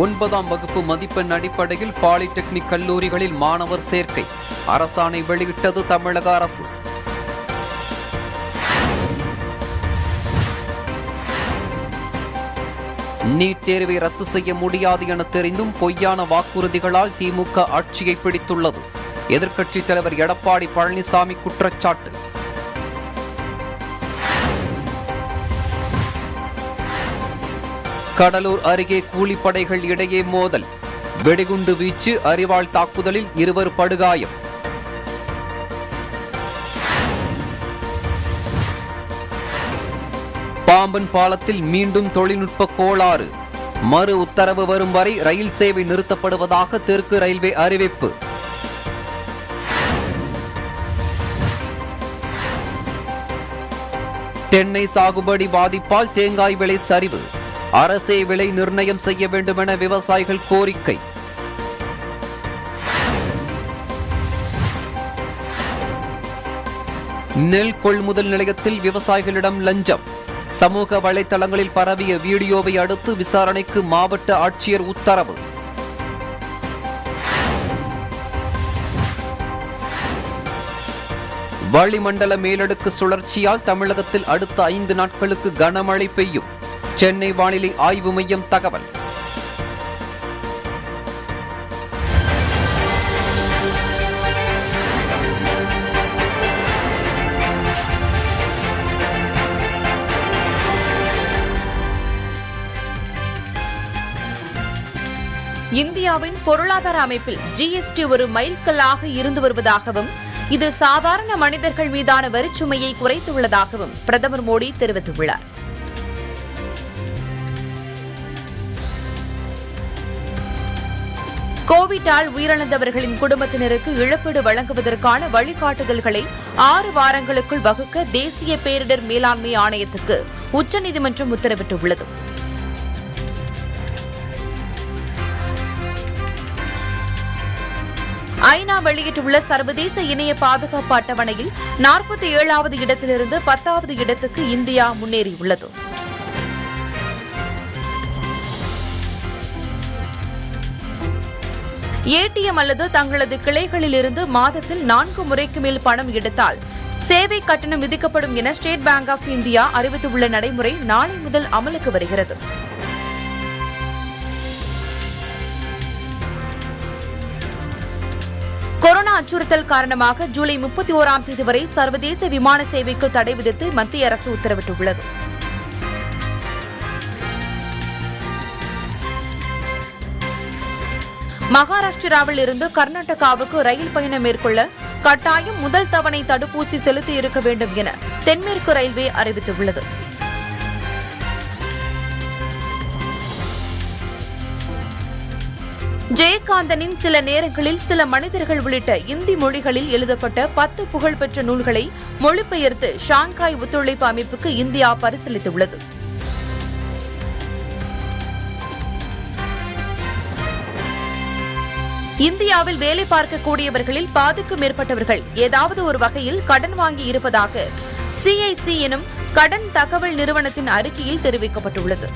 ஒன்பதாம் வகுப்பு மதிப்பெண் அடிப்படையில் பாலிடெக்னிக் கல்லூரிகளில் மாணவர் சேர்க்கை அரசாணை வெளியிட்டது தமிழக அரசு நீட் தேர்வை ரத்து செய்ய முடியாது என தெரிந்தும் பொய்யான வாக்குறுதிகளால் திமுக ஆட்சியை பிடித்துள்ளது எதிர்க்கட்சித் தலைவர் எடப்பாடி பழனிசாமி குற்றச்சாட்டு கடலூர் அருகே கூலிப்படைகள் இடையே மோதல் வெடிகுண்டு வீச்சு அறிவாள் தாக்குதலில் இருவர் படுகாயம் பாம்பன் பாலத்தில் மீண்டும் தொழில்நுட்ப கோளாறு மறு உத்தரவு வரும் வரை ரயில் சேவை நிறுத்தப்படுவதாக தெற்கு ரயில்வே அறிவிப்பு தென்னை சாகுபடி பாதிப்பால் தேங்காய் விலை சரிவு அரசே விலை நிர்ணயம் செய்ய வேண்டுமென விவசாயிகள் கோரிக்கை நெல் கொள்முதல் நிலையத்தில் விவசாயிகளிடம் லஞ்சம் சமூக வலைதளங்களில் பரவிய வீடியோவை அடுத்து விசாரணைக்கு மாவட்ட ஆட்சியர் உத்தரவு வளிமண்டல மேலடுக்கு சுழற்சியால் தமிழகத்தில் அடுத்த ஐந்து நாட்களுக்கு கனமழை பெய்யும் சென்னை வானிலை ஆய்வு மையம் தகவல் இந்தியாவின் பொருளாதார அமைப்பில் ஜிஎஸ்டி ஒரு மைல்கல்லாக இருந்து வருவதாகவும் இது சாதாரண மனிதர்கள் மீதான வரிச்சுமையை குறைத்துள்ளதாகவும் பிரதமர் மோடி தெரிவித்துள்ளார் கோவிட்டால் உயிரிழந்தவர்களின் குடும்பத்தினருக்கு இழப்பீடு வழங்குவதற்கான வழிகாட்டுதல்களை ஆறு வாரங்களுக்குள் வகுக்க தேசிய பேரிடர் மேலாண்மை ஆணையத்துக்கு உச்சநீதிமன்றம் உத்தரவிட்டுள்ளது ஐநா வெளியிட்டுள்ள சர்வதேச இணைய பாதுகாப்பு அட்டவணையில் நாற்பத்தி ஏழாவது இடத்திலிருந்து பத்தாவது இடத்துக்கு இந்தியா முன்னேறியுள்ளது ஏடிஎம் அல்லது தங்களது கிளைகளில் இருந்து மாதத்தில் நான்கு முறைக்கு மேல் பணம் எடுத்தால் சேவை கட்டணம் விதிக்கப்படும் என ஸ்டேட் பேங்க் ஆஃப் இந்தியா அறிவித்துள்ள நடைமுறை நாளை முதல் அமலுக்கு வருகிறது கொரோனா அச்சுறுத்தல் காரணமாக ஜூலை முப்பத்தி ஓராம் தேதி வரை சர்வதேச விமான சேவைக்கு தடை விதித்து மத்திய அரசு உத்தரவிட்டுள்ளது மகாராஷ்டிராவில் இருந்து கர்நாடகாவுக்கு ரயில் பயணம் மேற்கொள்ள கட்டாயம் முதல் தவணை தடுப்பூசி செலுத்தி இருக்க வேண்டும் என தென்மேற்கு ரயில்வே அறிவித்துள்ளது ஜெயகாந்தனின் சில நேரங்களில் சில மனிதர்கள் உள்ளிட்ட இந்தி மொழிகளில் எழுதப்பட்ட பத்து புகழ்பெற்ற நூல்களை மொழிபெயர்த்து ஷாங்காய் ஒத்துழைப்பு அமைப்புக்கு இந்தியா பரிசீலித்துள்ளது இந்தியாவில் வேலை பார்க்கக்கூடியவர்களில் பாதிக்கும் மேற்பட்டவர்கள் ஏதாவது ஒரு வகையில் கடன் வாங்கி இருப்பதாக சிஐசி எனும் கடன் தகவல் நிறுவனத்தின் அறிக்கையில் தெரிவிக்கப்பட்டுள்ளது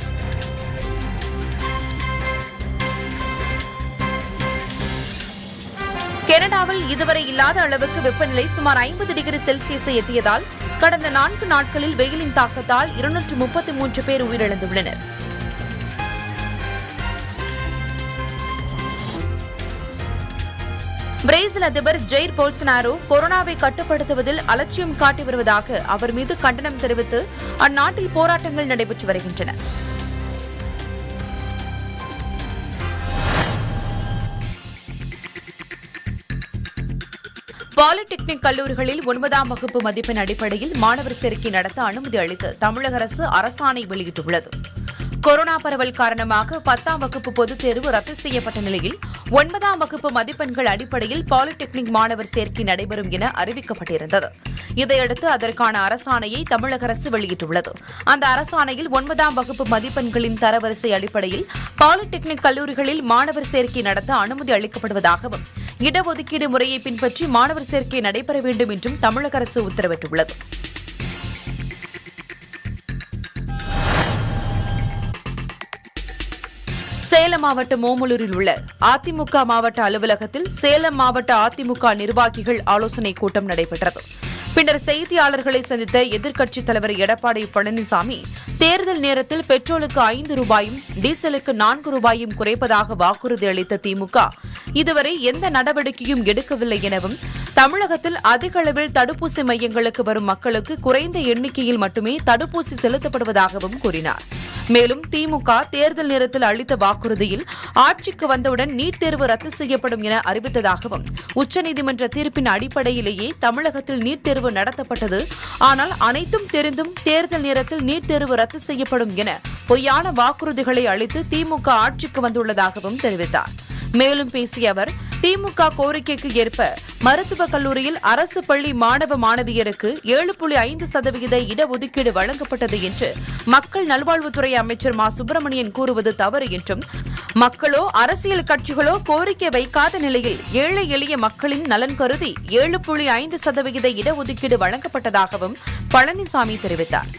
கனடாவில் இதுவரை இல்லாத அளவுக்கு வெப்பநிலை சுமார் ஐம்பது டிகிரி செல்சியஸை எட்டியதால் கடந்த நான்கு நாட்களில் வெயிலின் தாக்கத்தால் இருநூற்று முப்பத்தி மூன்று பேர் உயிரிழந்துள்ளனர் பிரேசில் அதிபர் ஜெயிர் போல்சனாரோ கொரோனாவை கட்டுப்படுத்துவதில் அலட்சியம் காட்டி வருவதாக அவர் மீது கண்டனம் தெரிவித்து அந்நாட்டில் போராட்டங்கள் நடைபெற்று வருகின்றன பாலிடெக்னிக் கல்லூரிகளில் ஒன்பதாம் வகுப்பு மதிப்பெண் அடிப்படையில் மாணவர் சேர்க்கை நடத்த அனுமதி அளித்து தமிழக அரசு அரசாணை வெளியிட்டுள்ளது கொரோனா பரவல் காரணமாக பத்தாம் வகுப்பு பொதுத் தேர்வு ரத்து செய்யப்பட்ட நிலையில் ஒன்பதாம் வகுப்பு மதிப்பெண்கள் அடிப்படையில் பாலிடெக்னிக் மாணவர் சேர்க்கை நடைபெறும் என அறிவிக்கப்பட்டிருந்தது இதையடுத்து அதற்கான அரசாணையை தமிழக அரசு வெளியிட்டுள்ளது அந்த அரசாணையில் ஒன்பதாம் வகுப்பு மதிப்பெண்களின் தரவரிசை அடிப்படையில் பாலிடெக்னிக் கல்லூரிகளில் மாணவர் சேர்க்கை நடத்த அனுமதி அளிக்கப்படுவதாகவும் இடஒதுக்கீடு முறையை பின்பற்றி மாணவர் சேர்க்கை நடைபெற வேண்டும் என்றும் தமிழக அரசு உத்தரவிட்டுள்ளது சேலம் சேலம் மாவட்டம் ஓமலூரில் உள்ள அதிமுக மாவட்ட அலுவலகத்தில் சேலம் மாவட்ட அதிமுக நிர்வாகிகள் ஆலோசனைக் கூட்டம் நடைபெற்றது பின்னர் செய்தியாளர்களை சந்தித்த எதிர்க்கட்சித் தலைவர் எடப்பாடி பழனிசாமி தேர்தல் நேரத்தில் பெட்ரோலுக்கு ஐந்து ரூபாயும் டீசலுக்கு நான்கு ரூபாயும் குறைப்பதாக வாக்குறுதி அளித்த திமுக இதுவரை எந்த நடவடிக்கையும் எடுக்கவில்லை எனவும் தமிழகத்தில் அதிக அளவில் தடுப்பூசி மையங்களுக்கு வரும் மக்களுக்கு குறைந்த எண்ணிக்கையில் மட்டுமே தடுப்பூசி செலுத்தப்படுவதாகவும் கூறினார் மேலும் திமுக தேர்தல் நேரத்தில் அளித்த வாக்குறுதியில் ஆட்சிக்கு வந்தவுடன் நீட் தேர்வு ரத்து செய்யப்படும் என அறிவித்ததாகவும் உச்சநீதிமன்ற தீர்ப்பின் அடிப்படையிலேயே தமிழகத்தில் நீட் தேர்வு நடத்தப்பட்டது ஆனால் அனைத்தும் தெரிந்தும் தேர்தல் நேரத்தில் நீட் தேர்வு ரத்து செய்யப்படும் என பொய்யான வாக்குறுதிகளை அளித்து திமுக ஆட்சிக்கு வந்துள்ளதாகவும் தெரிவித்தார் மேலும் பேசிய அவர் திமுக கோரிக்கைக்கு ஏற்ப மருத்துவக் கல்லூரியில் அரசு பள்ளி மாணவ மாணவியருக்கு ஏழு புள்ளி ஐந்து சதவிகித இடஒதுக்கீடு வழங்கப்பட்டது என்று மக்கள் நல்வாழ்வுத்துறை அமைச்சர் மா சுப்பிரமணியன் கூறுவது தவறு என்றும் மக்களோ அரசியல் கட்சிகளோ கோரிக்கை வைக்காத நிலையில் ஏழை எளிய மக்களின் நலன் கருதி ஏழு புள்ளி ஐந்து சதவிகித இடஒதுக்கீடு வழங்கப்பட்டதாகவும் பழனிசாமி தெரிவித்தார்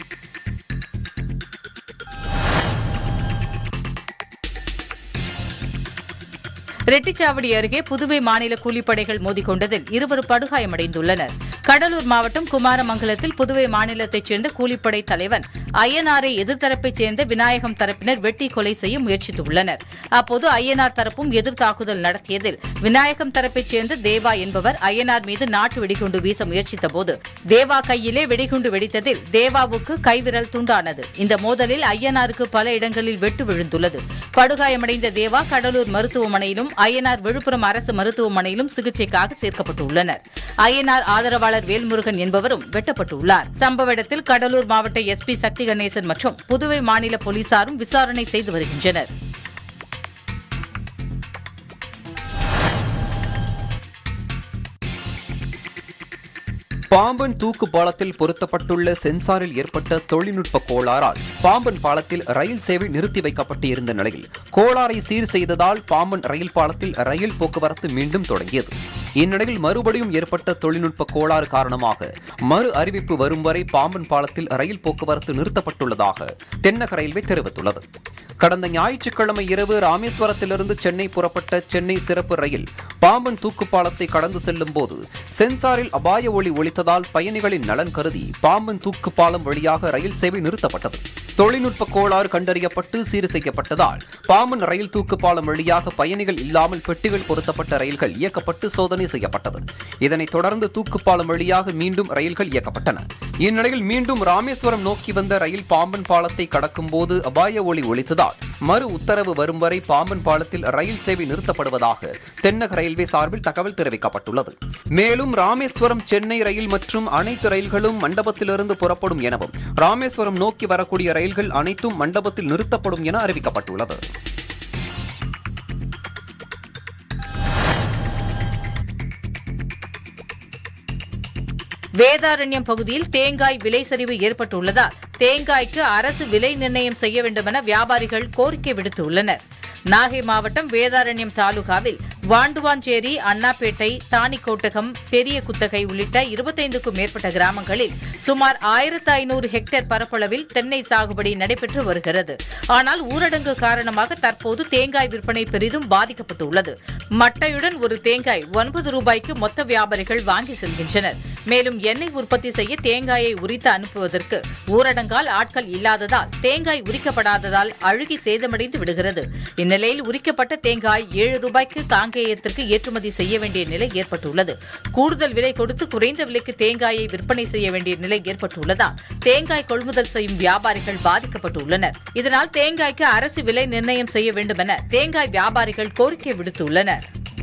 ரெட்டிச்சாவடி அருகே புதுவை மாநில கூலிப்படைகள் மோதிக்கொண்டதில் இருவர் படுகாயமடைந்துள்ளனர் கடலூர் மாவட்டம் குமாரமங்கலத்தில் புதுவை மாநிலத்தைச் சேர்ந்த கூலிப்படை தலைவன் ஐஎன்ஆரை எதிர்த்தரப்பைச் சேர்ந்த விநாயகம் தரப்பினர் வெட்டி கொலை செய்ய முயற்சித்துள்ளனர் அப்போது ஐஎன்ஆர் தரப்பும் எதிர் தாக்குதல் நடத்தியதில் விநாயகம் தரப்பைச் சேர்ந்த தேவா என்பவர் ஐஎன்ஆர் மீது நாட்டு வெடிகுண்டு வீச முயற்சித்தபோது தேவா கையிலே வெடிகுண்டு வெடித்ததில் தேவாவுக்கு கைவிரல் துண்டானது இந்த மோதலில் ஐஎன்ஆருக்கு பல இடங்களில் வெட்டு விழுந்துள்ளது படுகாயமடைந்த தேவா கடலூர் மருத்துவமனையிலும் ஐஎன்ஆர் விழுப்புரம் அரசு மருத்துவமனையிலும் சிகிச்சைக்காக சேர்க்கப்பட்டுள்ளனர் ஐஎன்ஆர் ஆதரவாளர் வேல்முருகன் என்பவரும் வெட்டப்பட்டுள்ளார் சம்பவ இடத்தில் கடலூர் மாவட்ட எஸ்பி சக்தி கணேசன் மற்றும் புதுவை மாநில போலீசாரும் விசாரணை செய்து வருகின்றனர் பாம்பன் தூக்கு பாலத்தில் பொருத்தப்பட்டுள்ள சென்சாரில் ஏற்பட்ட தொழில்நுட்ப கோளாறால் பாம்பன் பாலத்தில் ரயில் சேவை நிறுத்தி வைக்கப்பட்டு இருந்த நிலையில் கோளாறை சீர் செய்ததால் பாம்பன் ரயில் பாலத்தில் ரயில் போக்குவரத்து மீண்டும் தொடங்கியது இந்நிலையில் மறுபடியும் ஏற்பட்ட தொழில்நுட்ப கோளாறு காரணமாக மறு அறிவிப்பு வரும் வரை பாம்பன் பாலத்தில் ரயில் போக்குவரத்து நிறுத்தப்பட்டுள்ளதாக தென்னக ரயில்வே தெரிவித்துள்ளது கடந்த ஞாயிற்றுக்கிழமை இரவு ராமேஸ்வரத்திலிருந்து சென்னை புறப்பட்ட சென்னை சிறப்பு ரயில் பாம்பன் தூக்கு பாலத்தை கடந்து செல்லும் போது சென்சாரில் அபாய ஒளி ஒலித்ததால் பயணிகளின் நலன் கருதி பாம்பன் தூக்கு பாலம் வழியாக ரயில் சேவை நிறுத்தப்பட்டது தொழில்நுட்ப கோளாறு கண்டறியப்பட்டு சீர் செய்யப்பட்டதால் பாம்பன் ரயில் தூக்கு பாலம் வழியாக பயணிகள் இல்லாமல் பெட்டிகள் பொருத்தப்பட்ட ரயில்கள் இயக்கப்பட்டு சோதனை செய்யப்பட்டது இதனைத் தொடர்ந்து தூக்கு பாலம் வழியாக மீண்டும் ரயில்கள் இயக்கப்பட்டன இந்நிலையில் மீண்டும் ராமேஸ்வரம் நோக்கி வந்த ரயில் பாம்பன் பாலத்தை கடக்கும் போது அபாய ஒளி ஒலித்ததால் மறு உத்தரவு வரும் வரை பாம்பன் பாலத்தில் ரயில் சேவை நிறுத்தப்படுவதாக தென்னக ரயில்வே சார்பில் தகவல் தெரிவிக்கப்பட்டுள்ளது மேலும் ராமேஸ்வரம் சென்னை ரயில் மற்றும் அனைத்து ரயில்களும் மண்டபத்திலிருந்து புறப்படும் எனவும் ராமேஸ்வரம் நோக்கி வரக்கூடிய ரயில்கள் அனைத்தும் மண்டபத்தில் நிறுத்தப்படும் என அறிவிக்கப்பட்டுள்ளது வேதாரண்யம் பகுதியில் தேங்காய் விலை சரிவு ஏற்பட்டுள்ளதால் தேங்காய்க்கு அரசு விலை நிர்ணயம் செய்ய வேண்டுமென வியாபாரிகள் கோரிக்கை விடுத்துள்ளனர் நாகை மாவட்டம் வேதாரண்யம் தாலுகாவில் வாண்டுவாஞ்சேரி அண்ணாப்பேட்டை தானிக்கோட்டகம் பெரிய குத்தகை உள்ளிட்ட இருபத்தைந்துக்கும் மேற்பட்ட கிராமங்களில் சுமார் ஆயிரத்து ஐநூறு ஹெக்டேர் பரப்பளவில் தென்னை சாகுபடி நடைபெற்று வருகிறது ஆனால் ஊரடங்கு காரணமாக தற்போது தேங்காய் விற்பனை பெரிதும் பாதிக்கப்பட்டுள்ளது மட்டையுடன் ஒரு தேங்காய் ஒன்பது ரூபாய்க்கு மொத்த வியாபாரிகள் வாங்கி செல்கின்றனர் மேலும் எண்ணெய் உற்பத்தி செய்ய தேங்காயை உரித்து அனுப்புவதற்கு ஊரடங்கால் ஆட்கள் இல்லாததால் தேங்காய் உரிக்கப்படாததால் அழுகி சேதமடைந்து விடுகிறது இந்நிலையில் உரிக்கப்பட்ட தேங்காய் ஏழு ரூபாய்க்கு காங்கேயத்திற்கு ஏற்றுமதி செய்ய வேண்டிய நிலை ஏற்பட்டுள்ளது கூடுதல் விலை கொடுத்து குறைந்த விலைக்கு தேங்காயை விற்பனை செய்ய வேண்டிய நிலை ஏற்பட்டுள்ளதால் தேங்காய் கொள்முதல் செய்யும் வியாபாரிகள் பாதிக்கப்பட்டுள்ளனர் இதனால் தேங்காய்க்கு அரசு விலை நிர்ணயம் செய்ய வேண்டுமென தேங்காய் வியாபாரிகள் கோரிக்கை விடுத்துள்ளனர்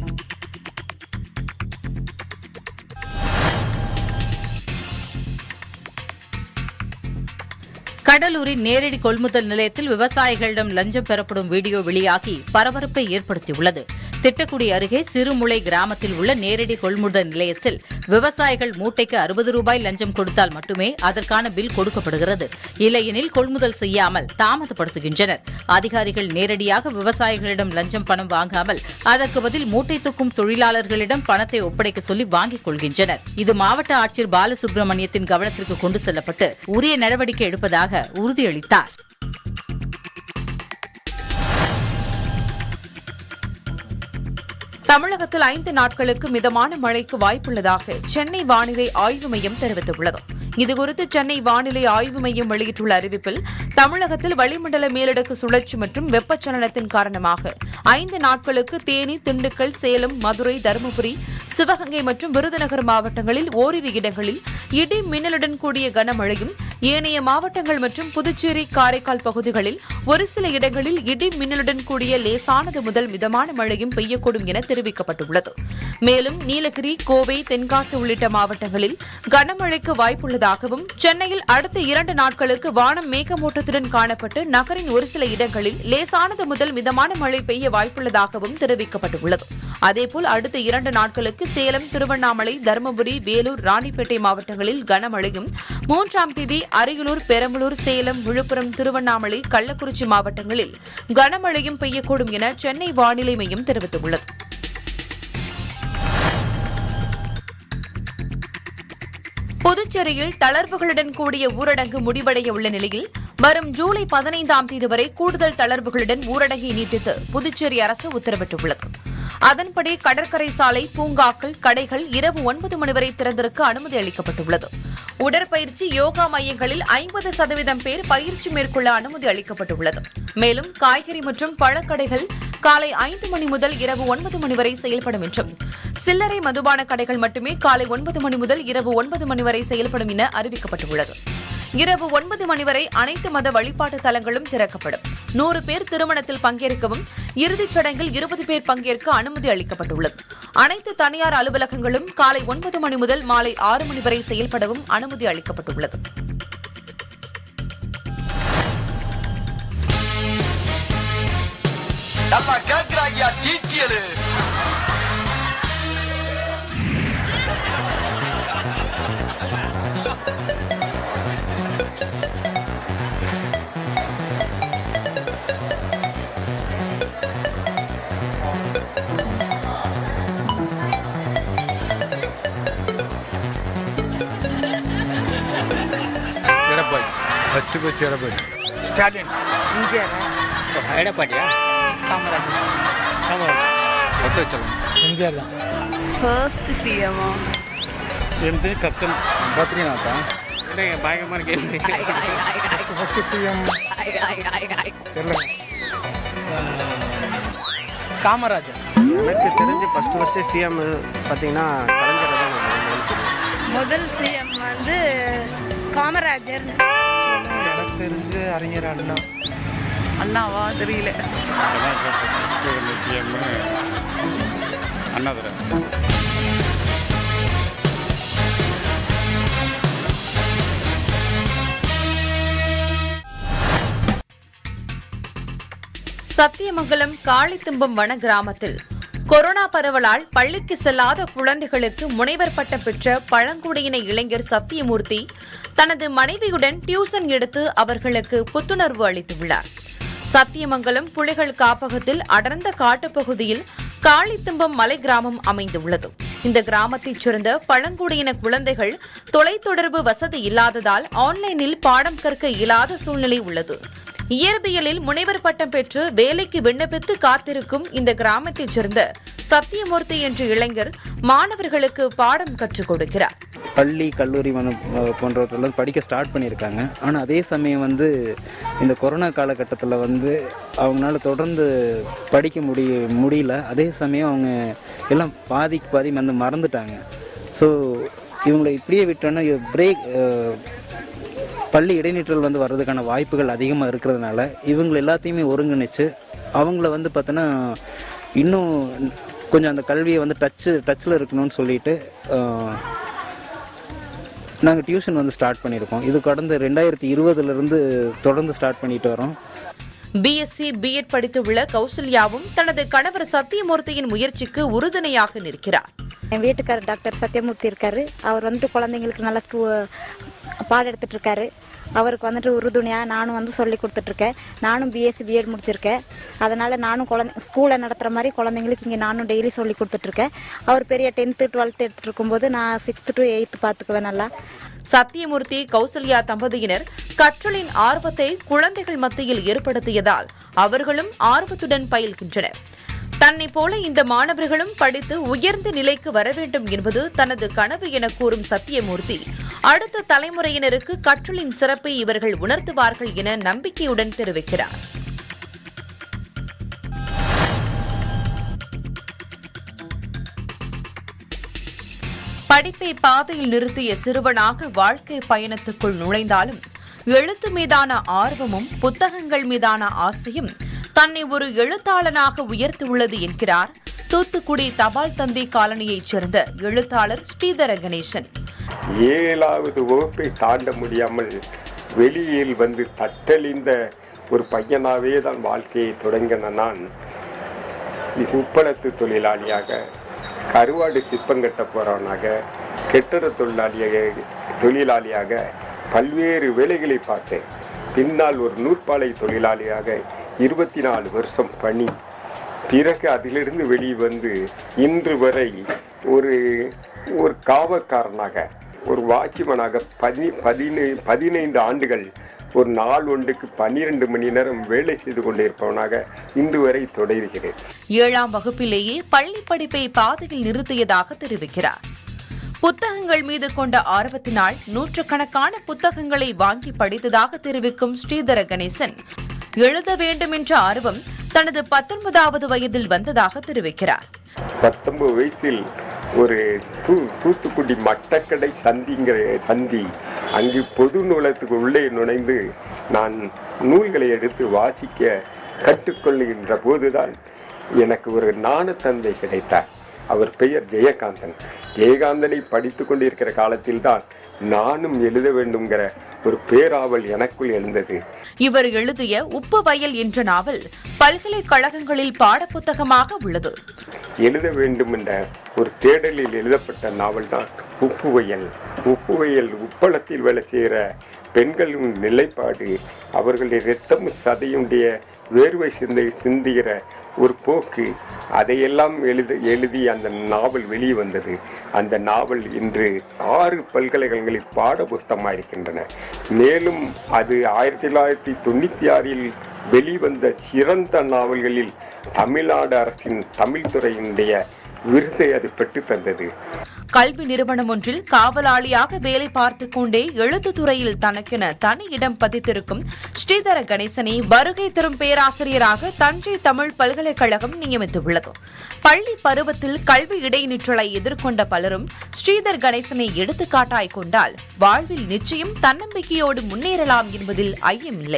கடலூரின் நேரடி கொள்முதல் நிலையத்தில் விவசாயிகளிடம் லஞ்சம் பெறப்படும் வீடியோ வெளியாகி பரபரப்பை ஏற்படுத்தியுள்ளது திட்டக்குடி அருகே சிறுமுளை கிராமத்தில் உள்ள நேரடி கொள்முதல் நிலையத்தில் விவசாயிகள் மூட்டைக்கு அறுபது ரூபாய் லஞ்சம் கொடுத்தால் மட்டுமே அதற்கான பில் கொடுக்கப்படுகிறது இல்லையெனில் கொள்முதல் செய்யாமல் தாமதப்படுத்துகின்றனர் அதிகாரிகள் நேரடியாக விவசாயிகளிடம் லஞ்சம் பணம் வாங்காமல் அதற்கு பதில் மூட்டை தூக்கும் தொழிலாளர்களிடம் பணத்தை ஒப்படைக்க சொல்லி வாங்கிக் கொள்கின்றனர் இது மாவட்ட ஆட்சியர் பாலசுப்ரமணியத்தின் கவனத்திற்கு கொண்டு செல்லப்பட்டு உரிய நடவடிக்கை எடுப்பதாக உறுதியளித்தார் தமிழகத்தில் ஐந்து நாட்களுக்கு மிதமான மழைக்கு வாய்ப்புள்ளதாக சென்னை வானிலை ஆய்வு மையம் தெரிவித்துள்ளது இதுகுறித்து சென்னை வானிலை ஆய்வு மையம் வெளியிட்டுள்ள அறிவிப்பில் தமிழகத்தில் வளிமண்டல மேலடுக்கு சுழற்சி மற்றும் வெப்பச்சலனத்தின் காரணமாக ஐந்து நாட்களுக்கு தேனி திண்டுக்கல் சேலம் மதுரை தருமபுரி சிவகங்கை மற்றும் விருதுநகர் மாவட்டங்களில் ஓரிரு இடங்களில் இடி மின்னலுடன் கூடிய கனமழையும் ஏனைய மாவட்டங்கள் மற்றும் புதுச்சேரி காரைக்கால் பகுதிகளில் ஒரு சில இடங்களில் இடி மின்னலுடன் கூடிய லேசானது முதல் மிதமான மழையும் பெய்யக்கூடும் என தெரிவிக்கப்பட்டுள்ளது மேலும் நீலகிரி கோவை தென்காசி உள்ளிட்ட மாவட்டங்களில் கனமழைக்கு வாய்ப்புள்ளதாகவும் சென்னையில் அடுத்த இரண்டு நாட்களுக்கு வானம் மேகமூட்டத்துடன் காணப்பட்டு நகரின் ஒரு சில இடங்களில் லேசானது முதல் மிதமான மழை பெய்ய வாய்ப்புள்ளதாகவும் தெரிவிக்கப்பட்டுள்ளது அதேபோல் அடுத்த இரண்டு நாட்களுக்கு சேலம் திருவண்ணாமலை தருமபுரி வேலூர் ராணிப்பேட்டை மாவட்டங்களில் கனமழையும் மூன்றாம் தேதி அரியலூர் பெரம்பலூர் சேலம் விழுப்புரம் திருவண்ணாமலை கள்ளக்குறிச்சி மாவட்டங்களில் கனமழையும் பெய்யக்கூடும் என சென்னை வானிலை மையம் தெரிவித்துள்ளது புதுச்சேரியில் தளர்வுகளுடன் கூடிய ஊரடங்கு முடிவடைய உள்ள நிலையில் வரும் ஜூலை பதினைந்தாம் தேதி வரை கூடுதல் தளர்வுகளுடன் ஊரடங்கை நீட்டித்து புதுச்சேரி அரசு உத்தரவிட்டுள்ளது அதன்படி கடற்கரை சாலை பூங்காக்கள் கடைகள் இரவு ஒன்பது மணி வரை திறந்திருக்க அனுமதி அளிக்கப்பட்டுள்ளது உடற்பயிற்சி யோகா மையங்களில் ஐம்பது சதவீதம் பேர் பயிற்சி மேற்கொள்ள அனுமதி அளிக்கப்பட்டுள்ளது மேலும் காய்கறி மற்றும் பழக்கடைகள் காலை ஐந்து மணி முதல் இரவு ஒன்பது மணி வரை செயல்படும் என்றும் சில்லறை மதுபான கடைகள் மட்டுமே காலை ஒன்பது மணி முதல் இரவு ஒன்பது மணி வரை செயல்படும் என அறிவிக்கப்பட்டுள்ளது இரவு ஒன்பது மணி வரை அனைத்து மத வழிபாட்டு தலங்களும் திறக்கப்படும் நூறு பேர் திருமணத்தில் பங்கேற்கவும் இறுதிச் சடங்கில் இருபது பேர் பங்கேற்க அனுமதி அளிக்கப்பட்டுள்ளது அனைத்து தனியார் அலுவலகங்களும் காலை ஒன்பது மணி முதல் மாலை ஆறு மணி வரை செயல்படவும் அனுமதி அளிக்கப்பட்டுள்ளது நல்லா கேக்குறாங்க detail Edappadi first first Edappadi Stalin எடப்பாடியா காமராஜ் காமராஜ் பக்தவச்சலம் எம்ஜிஆர் தான் ஃபர்ஸ்ட் சிஎம்மா எந்த சத்தன் பத்ரிநாத்தா பயங்கரமான கேள்வி ஃபஸ்ட்டு சிஎம் தெரியல காமராஜர் எனக்கு தெரிஞ்சு ஃபஸ்ட்டு ஃபஸ்ட்டு சிஎம் பார்த்தீங்கன்னா கலைஞரை தான் நான் நினைக்கிறேன் முதல் சிஎம் வந்து காமராஜர் எனக்கு தெரிஞ்சு அறிஞர் அண்ணா அண்ணாவா தெரியல ஃபஸ்ட்டு சிஎம் அண்ணாதுரை சத்தியமங்கலம் காளித்திம்பம் வன கிராமத்தில் கொரோனா பரவலால் பள்ளிக்கு செல்லாத குழந்தைகளுக்கு முனைவர் பட்டம் பெற்ற பழங்குடியின இளைஞர் சத்தியமூர்த்தி தனது மனைவியுடன் டியூசன் எடுத்து அவர்களுக்கு புத்துணர்வு அளித்துள்ளார் சத்தியமங்கலம் புலிகள் காப்பகத்தில் அடர்ந்த காட்டுப்பகுதியில் காளித்திம்பம் மலை கிராமம் அமைந்துள்ளது இந்த கிராமத்தைச் சேர்ந்த பழங்குடியின குழந்தைகள் தொலைத்தொடர்பு வசதி இல்லாததால் ஆன்லைனில் பாடம் கற்க இயலாத சூழ்நிலை உள்ளது இயற்பியலில் முனைவர் பட்டம் பெற்று வேலைக்கு விண்ணப்பித்து காத்திருக்கும் இந்த கிராமத்தைச் சேர்ந்த சத்தியமூர்த்தி என்ற இளைஞர் மாணவர்களுக்கு பாடம் கற்றுக் கொடுக்கிறார் பள்ளி கல்லூரி மன- போன்றவற்றெல்லாம் படிக்க ஸ்டார்ட் பண்ணியிருக்காங்க ஆனால் அதே சமயம் வந்து இந்த கொரோனா காலகட்டத்தில் வந்து அவங்களால தொடர்ந்து படிக்க முடிய முடியல அதே சமயம் அவங்க எல்லாம் பாதிக்கு பாதி வந்து மறந்துட்டாங்க ஸோ இவங்களை இப்படியே விட்டோன்னா பிரேக் பள்ளி இடைநிற்றல் வந்து வர்றதுக்கான வாய்ப்புகள் அதிகமாக இருக்கிறதுனால இவங்க எல்லாத்தையுமே ஒருங்கிணைச்சு அவங்கள வந்து பார்த்தோன்னா இன்னும் கொஞ்சம் அந்த கல்வியை வந்து டச்சு டச்சில் இருக்கணும்னு சொல்லிட்டு நாங்கள் டியூஷன் வந்து ஸ்டார்ட் பண்ணியிருக்கோம் இது கடந்த ரெண்டாயிரத்தி இருபதுலேருந்து தொடர்ந்து ஸ்டார்ட் பண்ணிட்டு வரோம் பிஎஸ்சி பிஎட் படித்துள்ள கௌசல்யாவும் தனது கணவர் சத்தியமூர்த்தியின் முயற்சிக்கு உறுதுணையாக நிற்கிறார் என் வீட்டுக்காரர் டாக்டர் சத்யமூர்த்தி இருக்காரு அவர் வந்துட்டு குழந்தைங்களுக்கு நல்லா ஸ்டூ பாடம் எடுத்துட்டு இருக்காரு அவருக்கு வந்துட்டு உறுதுணையா நானும் வந்து சொல்லி கொடுத்துட்டு இருக்கேன் நானும் பிஎஸ்சி பிஎட் முடிச்சிருக்கேன் அதனால நானும் குழந்தை ஸ்கூலை நடத்துற மாதிரி குழந்தைங்களுக்கு இங்கே நானும் டெய்லி சொல்லி கொடுத்துட்டு இருக்கேன் அவர் பெரிய டென்த்து டுவெல்த்து எடுத்துட்டு இருக்கும்போது நான் சிக்ஸ்த்து டு எயித்து பார்த்துக்குவேன் நல்லா சத்தியமூர்த்தி கௌசல்யா தம்பதியினர் கற்றலின் ஆர்வத்தை குழந்தைகள் மத்தியில் ஏற்படுத்தியதால் அவர்களும் ஆர்வத்துடன் பயில்கின்றனர் தன்னை போல இந்த மாணவர்களும் படித்து உயர்ந்த நிலைக்கு வர வேண்டும் என்பது தனது கனவு என கூறும் சத்தியமூர்த்தி அடுத்த தலைமுறையினருக்கு கற்றலின் சிறப்பை இவர்கள் உணர்த்துவார்கள் என நம்பிக்கையுடன் தெரிவிக்கிறார் படிப்பை பாதையில் நிறுத்திய சிறுவனாக வாழ்க்கை பயணத்துக்குள் நுழைந்தாலும் எழுத்து மீதான ஆர்வமும் புத்தகங்கள் மீதான ஆசையும் தன்னை ஒரு எழுத்தாளனாக உயர்த்தியுள்ளது என்கிறார் தூத்துக்குடி தபால் தந்தி காலனியைச் சேர்ந்த எழுத்தாளர் ஸ்ரீதர கணேசன் ஏழாவது வகுப்பை தாண்ட முடியாமல் வெளியில் வந்து தட்டழிந்த ஒரு பையனாவே தான் வாழ்க்கையை தொடங்கின நான் உப்பளத்து தொழிலாளியாக கருவாடு சிப்பம் கட்ட போறவனாக கெட்டட தொழிலாளியாக தொழிலாளியாக பல்வேறு வேலைகளை பார்த்தேன் பின்னால் ஒரு நூற்பாலை தொழிலாளியாக இருபத்தி நாலு வருஷம் பணி பிறகு அதிலிருந்து வெளியே வந்து இன்று வரை ஒரு ஒரு காவற்காரனாக ஒரு வாட்ச்மேனாக பதி பதினை பதினைந்து ஆண்டுகள் ஒரு நாள் ஒன்றுக்கு பன்னிரண்டு மணி நேரம் வேலை செய்து கொண்டிருப்பவனாக இன்று வரை தொடர்கிறேன் ஏழாம் வகுப்பிலேயே பள்ளி படிப்பை பாதையில் நிறுத்தியதாக தெரிவிக்கிறார் புத்தகங்கள் மீது கொண்ட ஆர்வத்தினால் நூற்றுக்கணக்கான புத்தகங்களை வாங்கி படித்ததாக தெரிவிக்கும் ஸ்ரீதர கணேசன் எழுத வேண்டும் என்ற ஆர்வம் தனது பத்தொன்பதாவது வயதில் வந்ததாக தெரிவிக்கிறார் பத்தொன்பது வயசில் ஒரு தூ தூத்துக்குடி மட்டக்கடை சந்திங்கிற சந்தி அங்கு பொது நூலகத்துக்கு உள்ளே நுழைந்து நான் நூல்களை எடுத்து வாசிக்க கற்றுக்கொள்கின்ற போதுதான் எனக்கு ஒரு நாணத்தந்தை கிடைத்தார் அவர் பெயர் ஜெயகாந்தன் ஜெயகாந்தனை படித்து கொண்டிருக்கிற காலத்தில்தான் நானும் எழுத வேண்டும்ங்கிற ஒரு பேராவல் எனக்குள் எழுந்தது இவர் எழுதிய உப்பு வயல் என்ற நாவல் பல்கலைக்கழகங்களில் பாடப்புத்தகமாக உள்ளது எழுத வேண்டும் என்ற ஒரு தேடலில் எழுதப்பட்ட நாவல் தான் உப்புவயல் உப்புவயல் உப்பளத்தில் வேலை செய்கிற பெண்களின் நிலைப்பாடு அவர்களுடைய இரத்தம் சதையுடைய வேர்வை சிந்தை சிந்துகிற ஒரு போக்கு அதையெல்லாம் எழுத எழுதி அந்த நாவல் வெளியே வந்தது அந்த நாவல் இன்று ஆறு பல்கலைக்கழகங்களில் பாட புத்தகமாக இருக்கின்றன மேலும் அது ஆயிரத்தி தொள்ளாயிரத்தி தொண்ணூற்றி ஆறில் வெளிவந்த சிறந்த நாவல்களில் தமிழ்நாடு அரசின் தமிழ் துறையினுடைய விருதை அது பெற்று தந்தது கல்வி நிறுவனம் ஒன்றில் காவலாளியாக வேலை பார்த்துக் கொண்டே எழுத்துத் துறையில் தனக்கென தனி இடம் பதித்திருக்கும் ஸ்ரீதர கணேசனை வருகை தரும் பேராசிரியராக தஞ்சை தமிழ் பல்கலைக்கழகம் நியமித்துள்ளது பள்ளி பருவத்தில் கல்வி இடைநிற்றலை எதிர்கொண்ட பலரும் ஸ்ரீதர் கணேசனை எடுத்துக்காட்டாய் கொண்டால் வாழ்வில் நிச்சயம் தன்னம்பிக்கையோடு முன்னேறலாம் என்பதில் ஐயமில்லை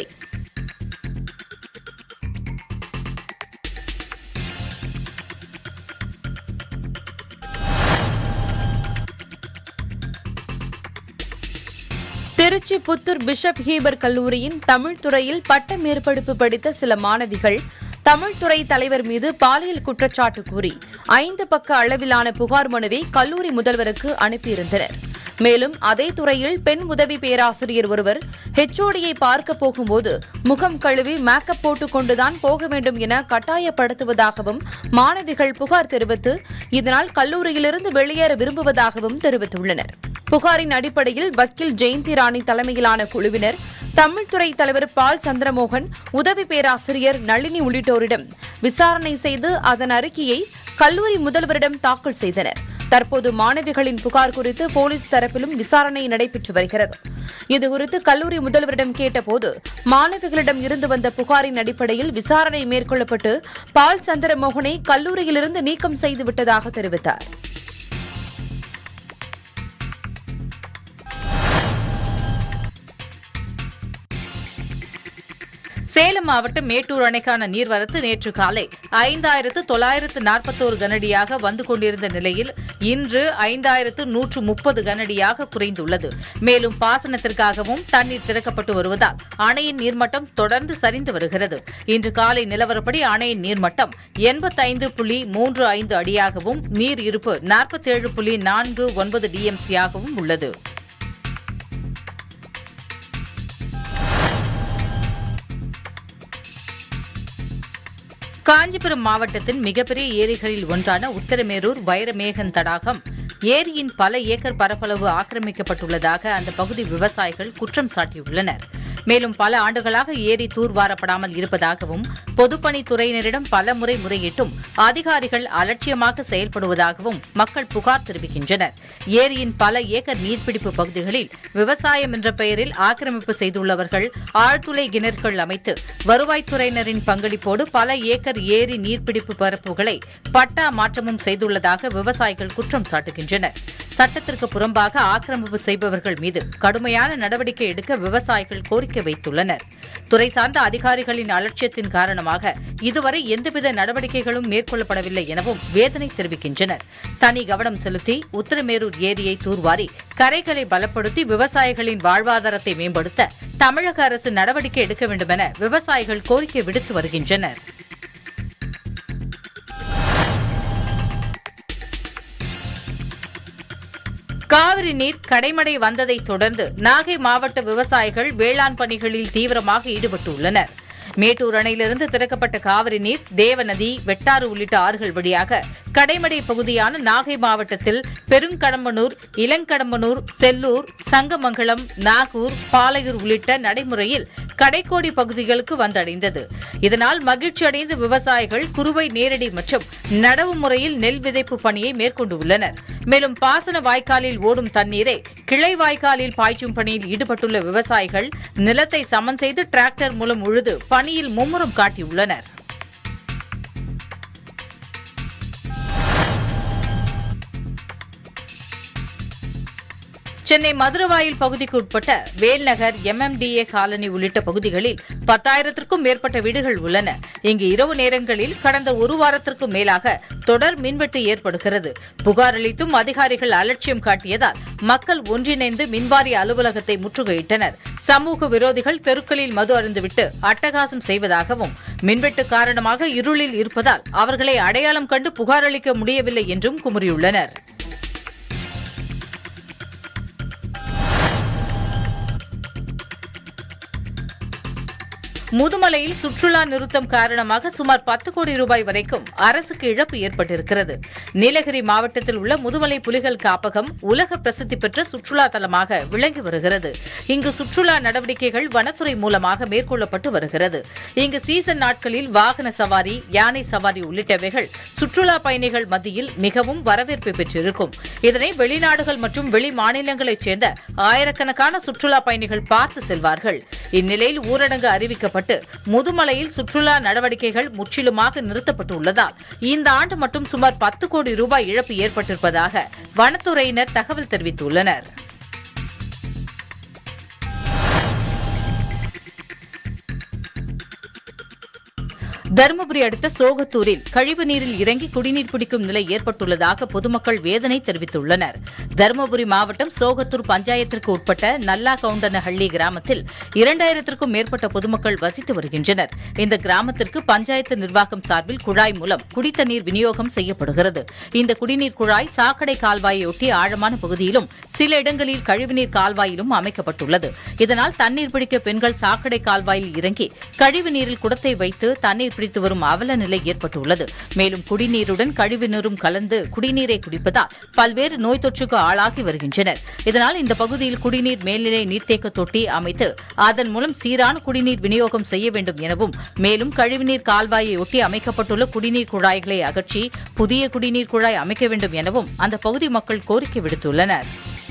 திருச்சி புத்தூர் பிஷப் ஹீபர் கல்லூரியின் தமிழ் துறையில் பட்ட மேற்படிப்பு படித்த சில மாணவிகள் தமிழ் துறை தலைவர் மீது பாலியல் குற்றச்சாட்டு கூறி ஐந்து பக்க அளவிலான புகார் மனுவை கல்லூரி முதல்வருக்கு அனுப்பியிருந்தனர் மேலும் அதே துறையில் பெண் உதவி பேராசிரியர் ஒருவர் ஹெச்ஓடியை பார்க்க போகும்போது முகம் கழுவி மேக்கப் போட்டுக் கொண்டுதான் போக வேண்டும் என கட்டாயப்படுத்துவதாகவும் மாணவிகள் புகார் தெரிவித்து இதனால் கல்லூரியிலிருந்து வெளியேற விரும்புவதாகவும் தெரிவித்துள்ளனர் புகாரின் அடிப்படையில் வக்கீல் ஜெயந்தி ராணி தலைமையிலான குழுவினர் தமிழ்துறை தலைவர் பால் சந்திரமோகன் உதவி பேராசிரியர் நளினி உள்ளிட்டோரிடம் விசாரணை செய்து அதன் அறிக்கையை கல்லூரி முதல்வரிடம் தாக்கல் செய்தனர் தற்போது மாணவிகளின் புகார் குறித்து போலீஸ் தரப்பிலும் விசாரணை நடைபெற்று வருகிறது இதுகுறித்து கல்லூரி முதல்வரிடம் கேட்டபோது மாணவிகளிடம் இருந்து வந்த புகாரின் அடிப்படையில் விசாரணை மேற்கொள்ளப்பட்டு பால் சந்திரமோகனை கல்லூரியிலிருந்து நீக்கம் செய்துவிட்டதாக தெரிவித்தார் சேலம் மாவட்டம் மேட்டூர் அணைக்கான நீர்வரத்து நேற்று காலை ஐந்தாயிரத்து தொள்ளாயிரத்து நாற்பத்தோரு கனடியாக வந்து கொண்டிருந்த நிலையில் இன்று ஐந்தாயிரத்து நூற்று முப்பது கனடியாக குறைந்துள்ளது மேலும் பாசனத்திற்காகவும் தண்ணீர் திறக்கப்பட்டு வருவதால் அணையின் நீர்மட்டம் தொடர்ந்து சரிந்து வருகிறது இன்று காலை நிலவரப்படி அணையின் நீர்மட்டம் எண்பத்தைந்து புள்ளி மூன்று ஐந்து அடியாகவும் நீர் இருப்பு நாற்பத்தேழு புள்ளி நான்கு ஒன்பது டிஎம்சியாகவும் உள்ளது காஞ்சிபுரம் மாவட்டத்தின் மிகப்பெரிய ஏரிகளில் ஒன்றான உத்தரமேரூர் வைரமேகன் தடாகம் ஏரியின் பல ஏக்கர் பரப்பளவு ஆக்கிரமிக்கப்பட்டுள்ளதாக அந்த பகுதி விவசாயிகள் குற்றம் சாட்டியுள்ளனர் மேலும் பல ஆண்டுகளாக ஏரி தூர்வாரப்படாமல் இருப்பதாகவும் பொதுப்பணித்துறையினரிடம் பல முறை முறையிட்டும் அதிகாரிகள் அலட்சியமாக செயல்படுவதாகவும் மக்கள் புகார் தெரிவிக்கின்றனர் ஏரியின் பல ஏக்கர் நீர்பிடிப்பு பகுதிகளில் விவசாயம் என்ற பெயரில் ஆக்கிரமிப்பு செய்துள்ளவர்கள் ஆழ்துளை கிணறுகள் அமைத்து வருவாய்த்துறையினரின் பங்களிப்போடு பல ஏக்கர் ஏரி நீர்பிடிப்பு பரப்புகளை பட்டா மாற்றமும் செய்துள்ளதாக விவசாயிகள் குற்றம் சாட்டுகின்றனர் சட்டத்திற்கு புறம்பாக ஆக்கிரமிப்பு செய்பவர்கள் மீது கடுமையான நடவடிக்கை எடுக்க விவசாயிகள் கோரிக்கை வைத்துள்ளனர் துறை சார்ந்த அதிகாரிகளின் அலட்சியத்தின் காரணமாக இதுவரை எந்தவித நடவடிக்கைகளும் மேற்கொள்ளப்படவில்லை எனவும் வேதனை தெரிவிக்கின்றனர் தனி கவனம் செலுத்தி உத்தரமேரூர் ஏரியை தூர்வாரி கரைகளை பலப்படுத்தி விவசாயிகளின் வாழ்வாதாரத்தை மேம்படுத்த தமிழக அரசு நடவடிக்கை எடுக்க வேண்டும் என விவசாயிகள் கோரிக்கை விடுத்து வருகின்றனர் காவிரி நீர் கடைமடை வந்ததைத் தொடர்ந்து நாகை மாவட்ட விவசாயிகள் வேளாண் பணிகளில் தீவிரமாக ஈடுபட்டுள்ளனர் மேட்டூர் அணையிலிருந்து திறக்கப்பட்ட காவிரி நீர் தேவநதி வெட்டாறு உள்ளிட்ட ஆறுகள் வழியாக கடைமடை பகுதியான நாகை மாவட்டத்தில் பெருங்கடம்பனூர் இளங்கடம்பனூர் செல்லூர் சங்கமங்கலம் நாகூர் பாலையூர் உள்ளிட்ட நடைமுறையில் கடைக்கோடி பகுதிகளுக்கு வந்தடைந்தது இதனால் மகிழ்ச்சி அடைந்த விவசாயிகள் குறுவை நேரடி மற்றும் நடவு முறையில் நெல் விதைப்பு பணியை மேற்கொண்டுள்ளனர் மேலும் பாசன வாய்க்காலில் ஓடும் தண்ணீரை கிளை வாய்க்காலில் பாய்ச்சும் பணியில் ஈடுபட்டுள்ள விவசாயிகள் நிலத்தை சமன் செய்து டிராக்டர் மூலம் உழுது பணியில் மும்முரம் காட்டியுள்ளனர் சென்னை மதுரவாயில் பகுதிக்கு உட்பட்ட வேல்நகர் எம்எம்டிஏ காலனி உள்ளிட்ட பகுதிகளில் பத்தாயிரத்திற்கும் மேற்பட்ட வீடுகள் உள்ளன இங்கு இரவு நேரங்களில் கடந்த ஒரு வாரத்திற்கும் மேலாக தொடர் மின்வெட்டு ஏற்படுகிறது புகார் அளித்தும் அதிகாரிகள் அலட்சியம் காட்டியதால் மக்கள் ஒன்றிணைந்து மின்வாரிய அலுவலகத்தை முற்றுகையிட்டனர் சமூக விரோதிகள் தெருக்களில் மது அருந்துவிட்டு அட்டகாசம் செய்வதாகவும் மின்வெட்டு காரணமாக இருளில் இருப்பதால் அவர்களை அடையாளம் கண்டு புகார் அளிக்க முடியவில்லை என்றும் குமுறியுள்ளனர் முதுமலையில் சுற்றுலா நிறுத்தம் காரணமாக சுமார் பத்து கோடி ரூபாய் வரைக்கும் அரசுக்கு இழப்பு ஏற்பட்டிருக்கிறது நீலகிரி மாவட்டத்தில் உள்ள முதுமலை புலிகள் காப்பகம் உலக பிரசித்தி பெற்ற சுற்றுலா தலமாக விளங்கி வருகிறது இங்கு சுற்றுலா நடவடிக்கைகள் வனத்துறை மூலமாக மேற்கொள்ளப்பட்டு வருகிறது இங்கு சீசன் நாட்களில் வாகன சவாரி யானை சவாரி உள்ளிட்டவைகள் சுற்றுலா பயணிகள் மத்தியில் மிகவும் வரவேற்பை பெற்றிருக்கும் இதனை வெளிநாடுகள் மற்றும் வெளி மாநிலங்களைச் சேர்ந்த ஆயிரக்கணக்கான சுற்றுலா பயணிகள் பார்த்து செல்வார்கள் இந்நிலையில் ஊரடங்கு அறிவிக்கப்பட்டு முதுமலையில் சுற்றுலா நடவடிக்கைகள் முற்றிலுமாக நிறுத்தப்பட்டுள்ளதால் இந்த ஆண்டு மட்டும் சுமார் பத்து கோடி ரூபாய் இழப்பு ஏற்பட்டிருப்பதாக வனத்துறையினர் தகவல் தெரிவித்துள்ளனர் தருமபுரி அடுத்த சோகத்தூரில் கழிவு நீரில் இறங்கி குடிநீர் பிடிக்கும் நிலை ஏற்பட்டுள்ளதாக பொதுமக்கள் வேதனை தெரிவித்துள்ளனர் தருமபுரி மாவட்டம் சோகத்தூர் பஞ்சாயத்திற்கு உட்பட்ட நல்லா கவுண்டனஹள்ளி கிராமத்தில் இரண்டாயிரத்திற்கும் மேற்பட்ட பொதுமக்கள் வசித்து வருகின்றனர் இந்த கிராமத்திற்கு பஞ்சாயத்து நிர்வாகம் சார்பில் குழாய் மூலம் குடித்தண்ணீர் விநியோகம் செய்யப்படுகிறது இந்த குடிநீர் குழாய் சாக்கடை கால்வாயொட்டி ஆழமான பகுதியிலும் சில இடங்களில் கழிவுநீர் கால்வாயிலும் அமைக்கப்பட்டுள்ளது இதனால் தண்ணீர் பிடிக்க பெண்கள் சாக்கடை கால்வாயில் இறங்கி கழிவு நீரில் குடத்தை வைத்து தண்ணீர் பிடித்து வரும் அவல நிலை ஏற்பட்டுள்ளது மேலும் குடிநீருடன் கழிவு நீரும் கலந்து குடிநீரை குடிப்பதால் பல்வேறு நோய் தொற்றுக்கு ஆளாகி வருகின்றனர் இதனால் இந்த பகுதியில் குடிநீர் மேல்நிலை நீர்த்தேக்க தொட்டி அமைத்து அதன் மூலம் சீரான குடிநீர் விநியோகம் செய்ய வேண்டும் எனவும் மேலும் கழிவுநீர் கால்வாயை ஒட்டி அமைக்கப்பட்டுள்ள குடிநீர் குழாய்களை அகற்றி புதிய குடிநீர் குழாய் அமைக்க வேண்டும் எனவும் அந்த பகுதி மக்கள் கோரிக்கை விடுத்துள்ளனர்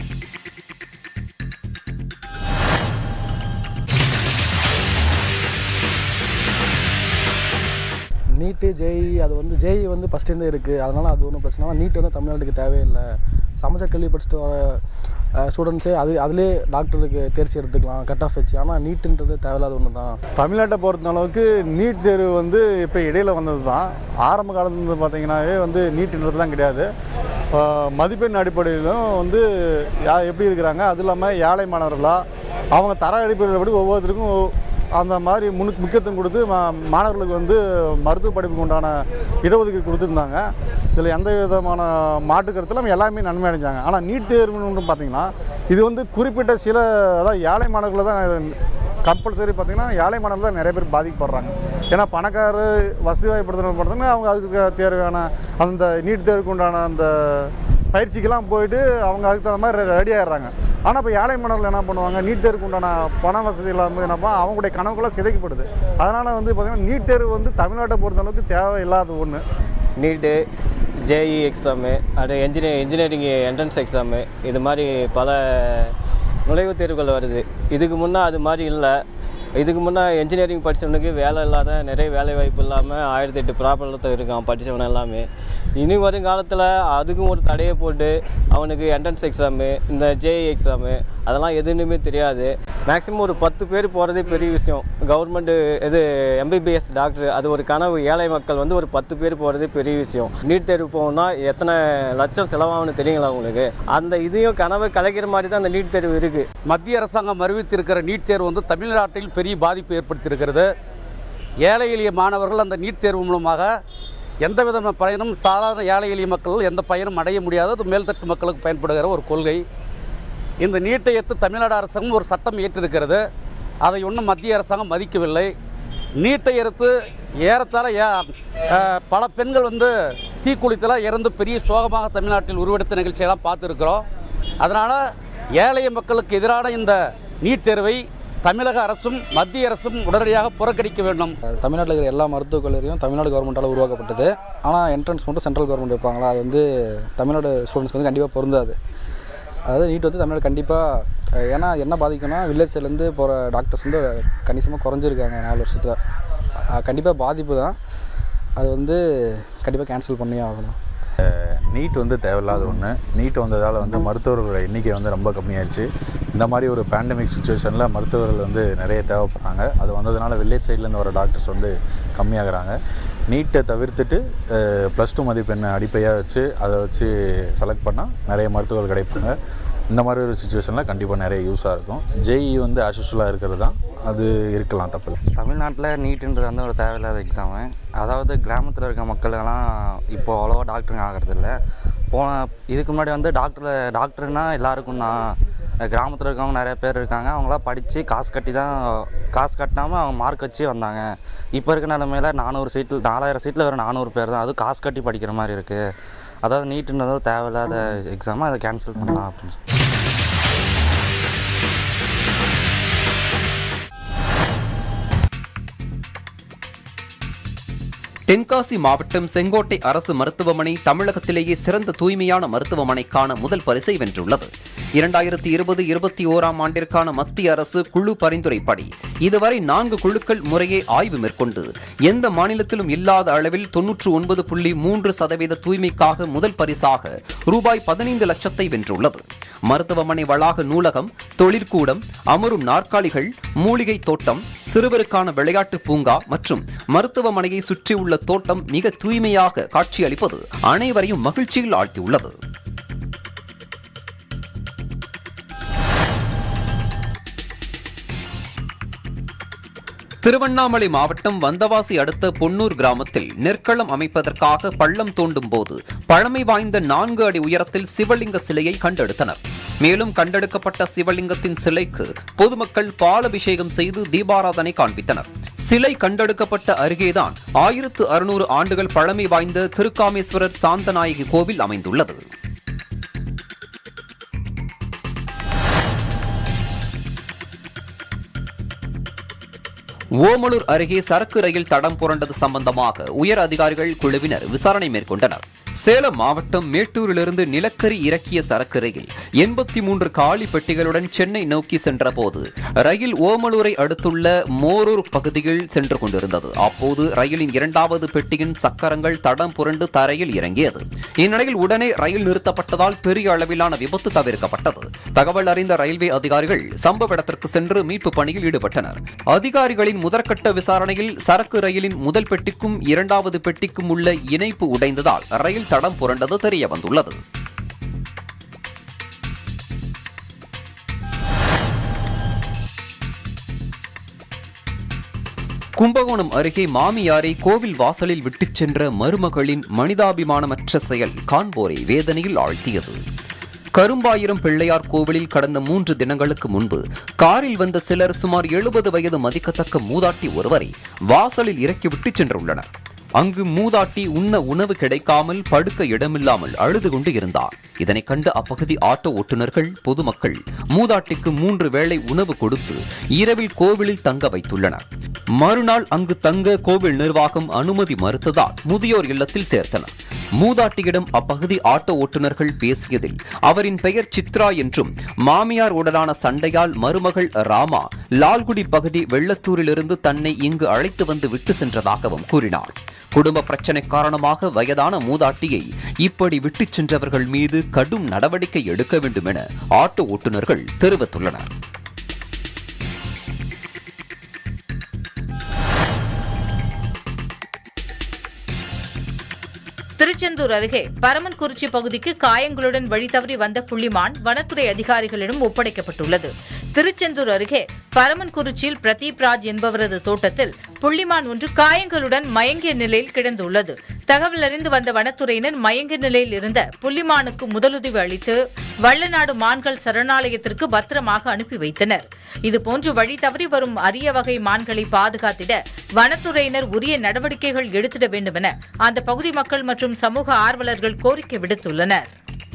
நீட்டு ஜேஇ அது வந்து ஜேஇ வந்து ஃபஸ்ட்டு இருக்குது அதனால் அது ஒன்றும் பிரச்சனை இல்லை நீட் வந்து தமிழ்நாட்டுக்கு தேவையில்லை சமச்ச கல்வி படிச்சுட்டு வர ஸ்டூடெண்ட்ஸே அது அதிலே டாக்டருக்கு தேர்ச்சி எடுத்துக்கலாம் கட் ஆஃப் வச்சு ஆனால் நீட்டுன்றது தேவையில்லாத ஒன்று தான் தமிழ்நாட்டை பொறுத்த அளவுக்கு நீட் தேர்வு வந்து இப்போ இடையில வந்தது தான் ஆரம்ப காலத்துலேருந்து பார்த்தீங்கன்னாவே வந்து நீட்டுன்றதுலாம் கிடையாது ஆஹ் மதிப்பெண் அடிப்படையிலும் வந்து யா எப்படி இருக்கிறாங்க அது இல்லாமல் ஏழை மாணவர்களா அவங்க தர அடிப்படையில் படி ஒவ்வொருத்தருக்கும் அந்த மாதிரி முன்னு முக்கியத்துவம் கொடுத்து மா- மாணவர்களுக்கு வந்து மருத்துவ படிப்புக்கு உண்டான இடஒதுக்கீடு கொடுத்துருந்தாங்க இதில் எந்த விதமான மாற்று கருத்தில் எல்லாமே நன்மை அடைஞ்சாங்க ஆனால் நீட் தேர்வுன்னு பார்த்தீங்கன்னா இது வந்து குறிப்பிட்ட சில அதாவது ஏழை மாணவர்களை தான் கம்பல்சரி பார்த்தீங்கன்னா ஏழை மாணவர்கள் தான் நிறைய பேர் பாதிக்கப்படுறாங்க ஏன்னா பணக்கார வசதி வாய்ப்படுத்துறவங்க பார்த்தீங்கன்னா அவங்க அதுக்கு தேவையான அந்த நீட் தேர்வுக்கு உண்டான அந்த பயிற்சிக்கெல்லாம் போயிட்டு அவங்க அதுக்கு தகுந்த மாதிரி ரெடி ஆயிடுறாங்க ஆனால் இப்போ ஏழை மாணவர்கள் என்ன பண்ணுவாங்க நீட் தேர்வுக்கு உண்டான பண வசதி இல்லாமல் என்னப்பா அவங்களுடைய கனவுகளாக சிதைக்கப்படுது அதனால் வந்து பார்த்திங்கன்னா நீட் தேர்வு வந்து தமிழ்நாட்டை பொறுத்த அளவுக்கு தேவையில்லாத ஒன்று நீட்டு ஜேஇ எக்ஸாமு அது என்ஜினியர் இன்ஜினியரிங் என்ட்ரன்ஸ் எக்ஸாமு இது மாதிரி பல நுழைவுத் தேர்வுகள் வருது இதுக்கு முன்னே அது மாதிரி இல்லை இதுக்கு முன்னே என்ஜினியரிங் படித்தவனுக்கு வேலை இல்லாத நிறைய வேலை வாய்ப்பு இல்லாமல் ஆயிரத்தி எட்டு ப்ராப்ளத்தை இருக்கான் படித்தவன் எல்லாமே இனி வரும் காலத்தில் அதுக்கும் ஒரு தடையை போட்டு அவனுக்கு என்ட்ரன்ஸ் எக்ஸாமு இந்த ஜேஇ எக்ஸாமு அதெல்லாம் எதுவுமே தெரியாது மேக்ஸிமம் ஒரு பத்து பேர் போகிறதே பெரிய விஷயம் கவர்மெண்ட்டு இது எம்பிபிஎஸ் டாக்டர் அது ஒரு கனவு ஏழை மக்கள் வந்து ஒரு பத்து பேர் போகிறதே பெரிய விஷயம் நீட் தேர்வு போகணும்னா எத்தனை லட்சம் செலவாகும்னு தெரியுங்களா உங்களுக்கு அந்த இதையும் கனவை கலைக்கிற மாதிரி தான் அந்த நீட் தேர்வு இருக்குது மத்திய அரசாங்கம் அறிவித்திருக்கிற நீட் தேர்வு வந்து தமிழ்நாட்டில் பெரிய பாதிப்பு ஏற்படுத்தியிருக்கிறது ஏழை எளிய மாணவர்கள் அந்த நீட் தேர்வு மூலமாக எந்த விதமான பயனும் சாதாரண ஏழை எளிய மக்கள் எந்த பயனும் அடைய முடியாது அது மேல்தட்டு மக்களுக்கு பயன்படுகிற ஒரு கொள்கை இந்த நீட்டை ஏற்று தமிழ்நாடு அரசாங்கம் ஒரு சட்டம் இயற்றிருக்கிறது அதை இன்னும் மத்திய அரசாங்கம் மதிக்கவில்லை நீட்டை எடுத்து ஏறத்தாழ ஏ அஹ், பல பெண்கள் வந்து தீக்குளித்தலாம் இறந்து பெரிய சோகமாக தமிழ்நாட்டில் உருவெடுத்த நிகழ்ச்சியெல்லாம் பார்த்துருக்குறோம் அதனால் ஏழை மக்களுக்கு எதிரான இந்த நீட் தேர்வை தமிழக அரசும் மத்திய அரசும் உடனடியாக புறக்கணிக்க வேண்டும் தமிழ்நாட்டில் இருக்கிற எல்லா மருத்துவக் கல்லூரியும் தமிழ்நாடு கவர்மெண்ட்டால் உருவாக்கப்பட்டது ஆனால் என்ட்ரன்ஸ் மட்டும் சென்ட்ரல் கவர்மெண்ட் வைப்பாங்களா அது வந்து தமிழ்நாடு ஸ்டூடெண்ட்ஸ்க்கு வந்து கண்டிப்பாக பொருந்தாது அதாவது நீட் வந்து தமிழ்நாடு கண்டிப்பாக ஏன்னா என்ன பாதிக்கும்னா வில்லேஜ் சைட்லேருந்து போகிற டாக்டர்ஸ் வந்து கணிசமாக குறைஞ்சிருக்காங்க நாலு வருஷத்தில் கண்டிப்பாக பாதிப்பு தான் அது வந்து கண்டிப்பாக கேன்சல் பண்ணியே ஆகணும் நீட் வந்து தேவையில்லாத ஒன்று நீட் வந்ததால் வந்து மருத்துவர்களோட எண்ணிக்கை வந்து ரொம்ப கம்மியாயிடுச்சு இந்த மாதிரி ஒரு பேண்டமிக் சுச்சுவேஷனில் மருத்துவர்கள் வந்து நிறைய தேவைப்படுறாங்க அது வந்ததுனால வில்லேஜ் சைட்லேருந்து வர டாக்டர்ஸ் வந்து கம்மியாகிறாங்க நீட்டை தவிர்த்துட்டு ப்ளஸ் டூ மதிப்பெண்ணை அடிப்படையாக வச்சு அதை வச்சு செலக்ட் பண்ணால் நிறைய மருத்துவர்கள் கிடைப்பாங்க இந்த மாதிரி ஒரு சுச்சுவேஷனில் கண்டிப்பாக நிறைய யூஸாக இருக்கும் ஜேஇ வந்து ஆஷுஷலாக இருக்கிறது தான் அது இருக்கலாம் தப்பில்லை தமிழ்நாட்டில் நீட்டுன்றது வந்து ஒரு தேவையில்லாத எக்ஸாமு அதாவது கிராமத்தில் இருக்க மக்களுக்கெல்லாம் இப்போ அவ்வளோவா டாக்டருங்க ஆகிறதில்ல போன இதுக்கு முன்னாடி வந்து டாக்டர் டாக்டர்னா எல்லாருக்கும் தான் கிராமத்தில் இருக்கவங்க நிறைய பேர் இருக்காங்க அவங்களாம் படித்து காசு கட்டி தான் காசு கட்டாமல் அவங்க மார்க் வச்சு வந்தாங்க இப்போ இருக்க நிலமையில நானூறு சீட்டில் நாலாயிரம் சீட்டில் வெறும் நானூறு பேர் தான் அதுவும் காசு கட்டி படிக்கிற மாதிரி இருக்குது அதாவது நீட்டுன்றது ஒரு தேவையில்லாத எக்ஸாமை அதை கேன்சல் பண்ணலாம் அப்படின்னு தென்காசி மாவட்டம் செங்கோட்டை அரசு மருத்துவமனை தமிழகத்திலேயே சிறந்த தூய்மையான மருத்துவமனைக்கான முதல் பரிசை வென்றுள்ளது இரண்டாயிரத்தி இருபது இருபத்தி ஓராம் ஆண்டிற்கான மத்திய அரசு குழு பரிந்துரைப்படி இதுவரை நான்கு குழுக்கள் முறையே ஆய்வு மேற்கொண்டு எந்த மாநிலத்திலும் இல்லாத அளவில் தொன்னூற்று ஒன்பது புள்ளி மூன்று சதவீத தூய்மைக்காக முதல் பரிசாக ரூபாய் பதினைந்து லட்சத்தை வென்றுள்ளது மருத்துவமனை வளாக நூலகம் தொழிற்கூடம் அமரும் நாற்காலிகள் மூலிகை தோட்டம் சிறுவருக்கான விளையாட்டு பூங்கா மற்றும் மருத்துவமனையை சுற்றியுள்ள தோட்டம் மிக தூய்மையாக காட்சியளிப்பது அனைவரையும் மகிழ்ச்சியில் ஆழ்த்தியுள்ளது திருவண்ணாமலை மாவட்டம் வந்தவாசி அடுத்த பொன்னூர் கிராமத்தில் நெற்களம் அமைப்பதற்காக பள்ளம் தோண்டும் போது பழமை வாய்ந்த நான்கு அடி உயரத்தில் சிவலிங்க சிலையை கண்டெடுத்தனர் மேலும் கண்டெடுக்கப்பட்ட சிவலிங்கத்தின் சிலைக்கு பொதுமக்கள் பாலபிஷேகம் செய்து தீபாராதனை காண்பித்தனர் சிலை கண்டெடுக்கப்பட்ட அருகேதான் ஆயிரத்து அறுநூறு ஆண்டுகள் பழமை வாய்ந்த திருக்காமேஸ்வரர் சாந்தநாயகி கோவில் அமைந்துள்ளது ஓமலூர் அருகே சரக்கு ரயில் தடம் புரண்டது சம்பந்தமாக உயர் அதிகாரிகள் குழுவினர் விசாரணை மேற்கொண்டனர் சேலம் மாவட்டம் மேட்டூரிலிருந்து நிலக்கரி இறக்கிய சரக்கு ரயில் எண்பத்தி மூன்று காலி பெட்டிகளுடன் சென்னை நோக்கி சென்றபோது ரயில் ஓமலூரை அடுத்துள்ள மோரூர் பகுதியில் சென்று கொண்டிருந்தது அப்போது ரயிலின் இரண்டாவது பெட்டியின் சக்கரங்கள் தடம் புரண்டு தரையில் இறங்கியது இந்நிலையில் உடனே ரயில் நிறுத்தப்பட்டதால் பெரிய அளவிலான விபத்து தவிர்க்கப்பட்டது தகவல் அறிந்த ரயில்வே அதிகாரிகள் சம்பவ இடத்திற்கு சென்று மீட்பு பணியில் ஈடுபட்டனர் அதிகாரிகளின் முதற்கட்ட விசாரணையில் சரக்கு ரயிலின் முதல் பெட்டிக்கும் இரண்டாவது பெட்டிக்கும் உள்ள இணைப்பு உடைந்ததால் ரயில் தடம் புரண்டது தெரிய வந்துள்ளது கும்பகோணம் அருகே மாமியாரை கோவில் வாசலில் விட்டுச் சென்ற மருமகளின் மனிதாபிமானமற்ற செயல் காண்போரை வேதனையில் ஆழ்த்தியது கரும்பாயிரம் பிள்ளையார் கோவிலில் கடந்த மூன்று தினங்களுக்கு முன்பு காரில் வந்த சிலர் சுமார் எழுபது வயது மதிக்கத்தக்க மூதாட்டி ஒருவரை வாசலில் இறக்கி விட்டுச் சென்றுள்ளனர் அங்கு மூதாட்டி உண்ண உணவு கிடைக்காமல் படுக்க இடமில்லாமல் அழுது கொண்டு இருந்தார் இதனை கண்டு அப்பகுதி ஆட்டோ ஓட்டுநர்கள் பொதுமக்கள் மூதாட்டிக்கு மூன்று வேளை உணவு கொடுத்து இரவில் கோவிலில் தங்க வைத்துள்ளனர் மறுநாள் அங்கு தங்க கோவில் நிர்வாகம் அனுமதி மறுத்ததால் முதியோர் இல்லத்தில் சேர்த்தனர் மூதாட்டியிடம் அப்பகுதி ஆட்டோ ஓட்டுநர்கள் பேசியதில் அவரின் பெயர் சித்ரா என்றும் மாமியார் உடனான சண்டையால் மருமகள் ராமா லால்குடி பகுதி வெள்ளத்தூரிலிருந்து தன்னை இங்கு அழைத்து வந்து விட்டு சென்றதாகவும் கூறினார் குடும்ப பிரச்சனை காரணமாக வயதான மூதாட்டியை இப்படி விட்டுச் சென்றவர்கள் மீது கடும் நடவடிக்கை எடுக்க வேண்டும் என ஆட்டோ ஓட்டுநர்கள் தெரிவித்துள்ளனர் திருச்செந்தூர் அருகே பரமன்குறிச்சி பகுதிக்கு காயங்களுடன் வழி தவறி வந்த புள்ளிமான் வனத்துறை அதிகாரிகளிடம் ஒப்படைக்கப்பட்டுள்ளது திருச்செந்தூர் அருகே பரமன்குறிச்சியில் பிரதீப் ராஜ் என்பவரது தோட்டத்தில் புள்ளிமான் ஒன்று காயங்களுடன் மயங்கிய நிலையில் கிடந்துள்ளது தகவல் அறிந்து வந்த வனத்துறையினர் மயங்கிய நிலையில் இருந்த புள்ளிமானுக்கு முதலுதவி அளித்து வள்ளநாடு மான்கள் சரணாலயத்திற்கு பத்திரமாக அனுப்பி வைத்தனர் இதுபோன்று வழி தவறி வரும் அரிய வகை மான்களை பாதுகாத்திட வனத்துறையினர் உரிய நடவடிக்கைகள் எடுத்திட வேண்டுமென அந்த பகுதி மக்கள் மற்றும் சமூக ஆர்வலர்கள் கோரிக்கை விடுத்துள்ளனர்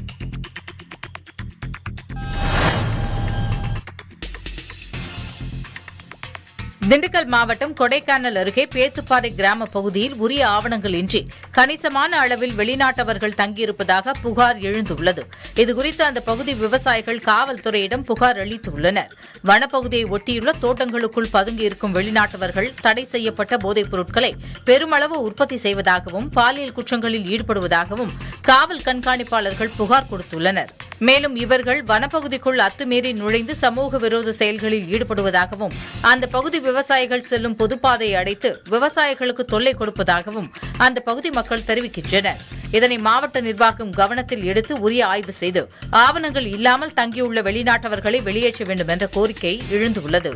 திண்டுக்கல் மாவட்டம் கொடைக்கானல் அருகே பேத்துப்பாறை கிராம பகுதியில் உரிய ஆவணங்கள் இன்றி கணிசமான அளவில் வெளிநாட்டவர்கள் தங்கியிருப்பதாக புகார் எழுந்துள்ளது இதுகுறித்து அந்த பகுதி விவசாயிகள் காவல்துறையிடம் புகார் அளித்துள்ளனர் வனப்பகுதியை ஒட்டியுள்ள தோட்டங்களுக்குள் பதுங்கியிருக்கும் வெளிநாட்டவர்கள் தடை செய்யப்பட்ட போதைப் பொருட்களை பெருமளவு உற்பத்தி செய்வதாகவும் பாலியல் குற்றங்களில் ஈடுபடுவதாகவும் காவல் கண்காணிப்பாளர்கள் புகார் கொடுத்துள்ளனர் மேலும் இவர்கள் வனப்பகுதிக்குள் அத்துமீறி நுழைந்து சமூக விரோத செயல்களில் ஈடுபடுவதாகவும் அந்த பகுதி விவசாயிகள் செல்லும் பொதுப்பாதையை அடைத்து விவசாயிகளுக்கு தொல்லை கொடுப்பதாகவும் அந்த பகுதி மக்கள் தெரிவிக்கின்றனர் இதனை மாவட்ட நிர்வாகம் கவனத்தில் எடுத்து உரிய ஆய்வு செய்து ஆவணங்கள் இல்லாமல் தங்கியுள்ள வெளிநாட்டவர்களை வெளியேற்ற வேண்டும் என்ற கோரிக்கை எழுந்துள்ளது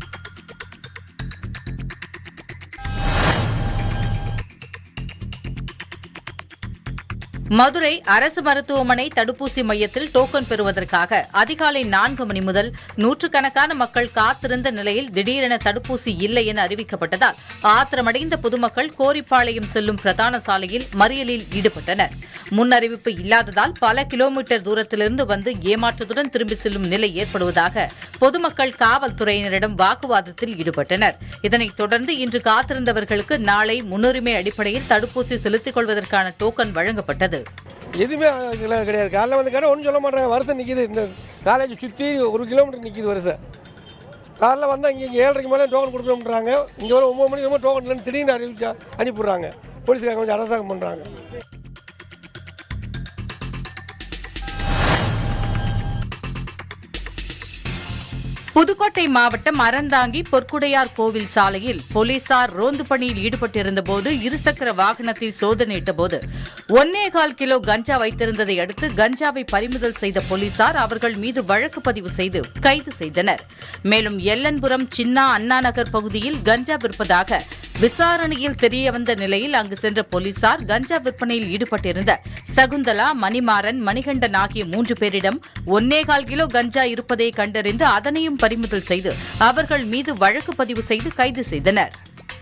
மதுரை அரசு மருத்துவமனை தடுப்பூசி மையத்தில் டோக்கன் பெறுவதற்காக அதிகாலை நான்கு மணி முதல் நூற்றுக்கணக்கான மக்கள் காத்திருந்த நிலையில் திடீரென தடுப்பூசி இல்லை என அறிவிக்கப்பட்டதால் ஆத்திரமடைந்த பொதுமக்கள் கோரிப்பாளையம் செல்லும் பிரதான சாலையில் மறியலில் ஈடுபட்டனர் முன் அறிவிப்பு இல்லாததால் பல கிலோமீட்டர் தூரத்திலிருந்து வந்து ஏமாற்றத்துடன் திரும்பி செல்லும் நிலை ஏற்படுவதாக பொதுமக்கள் காவல்துறையினரிடம் வாக்குவாதத்தில் ஈடுபட்டனர் இதனைத் தொடர்ந்து இன்று காத்திருந்தவர்களுக்கு நாளை முன்னுரிமை அடிப்படையில் தடுப்பூசி செலுத்திக் கொள்வதற்கான டோக்கன் வழங்கப்பட்டது எதுவுமே இதில் கிடையாது காலைல வந்து கேட்டால் ஒன்றும் சொல்ல மாட்டாங்க வருஷம் நிற்கிது இந்த காலேஜ் சுற்றி ஒரு கிலோமீட்டர் நிற்கிது வருஷம் காலைல வந்தால் இங்கே ஏழரைக்கு மேலே டோக்கன் கொடுக்கணுன்றாங்க இங்கே ஒரு ஒம்பது மணிக்கு ரொம்ப டோக்கன் இல்லைன்னு திடீர்னு அறிவிச்சா அனுப்பிடுறாங்க போலீஸ்காரங்க கொஞ்சம் அரசாங்கம் பண்ணுறாங்க புதுக்கோட்டை மாவட்டம் அறந்தாங்கி பொற்குடையார் கோவில் சாலையில் போலீசார் ரோந்து பணியில் ஈடுபட்டிருந்தபோது இருசக்கர வாகனத்தில் சோதனையிட்டபோது ஒன்னே கால் கிலோ கஞ்சா வைத்திருந்ததை அடுத்து கஞ்சாவை பறிமுதல் செய்த போலீசார் அவர்கள் மீது வழக்கு பதிவு செய்து கைது செய்தனர் மேலும் எல்லன்புரம் சின்னா அண்ணா நகர் பகுதியில் கஞ்சா விற்பதாக விசாரணையில் தெரியவந்த நிலையில் அங்கு சென்ற போலீசார் கஞ்சா விற்பனையில் ஈடுபட்டிருந்த சகுந்தலா மணிமாறன் மணிகண்டன் ஆகிய மூன்று பேரிடம் ஒன்னேகால் கிலோ கஞ்சா இருப்பதை கண்டறிந்து அதனையும் பறிமுதல் செய்து அவர்கள் மீது வழக்கு பதிவு செய்து கைது செய்தனர்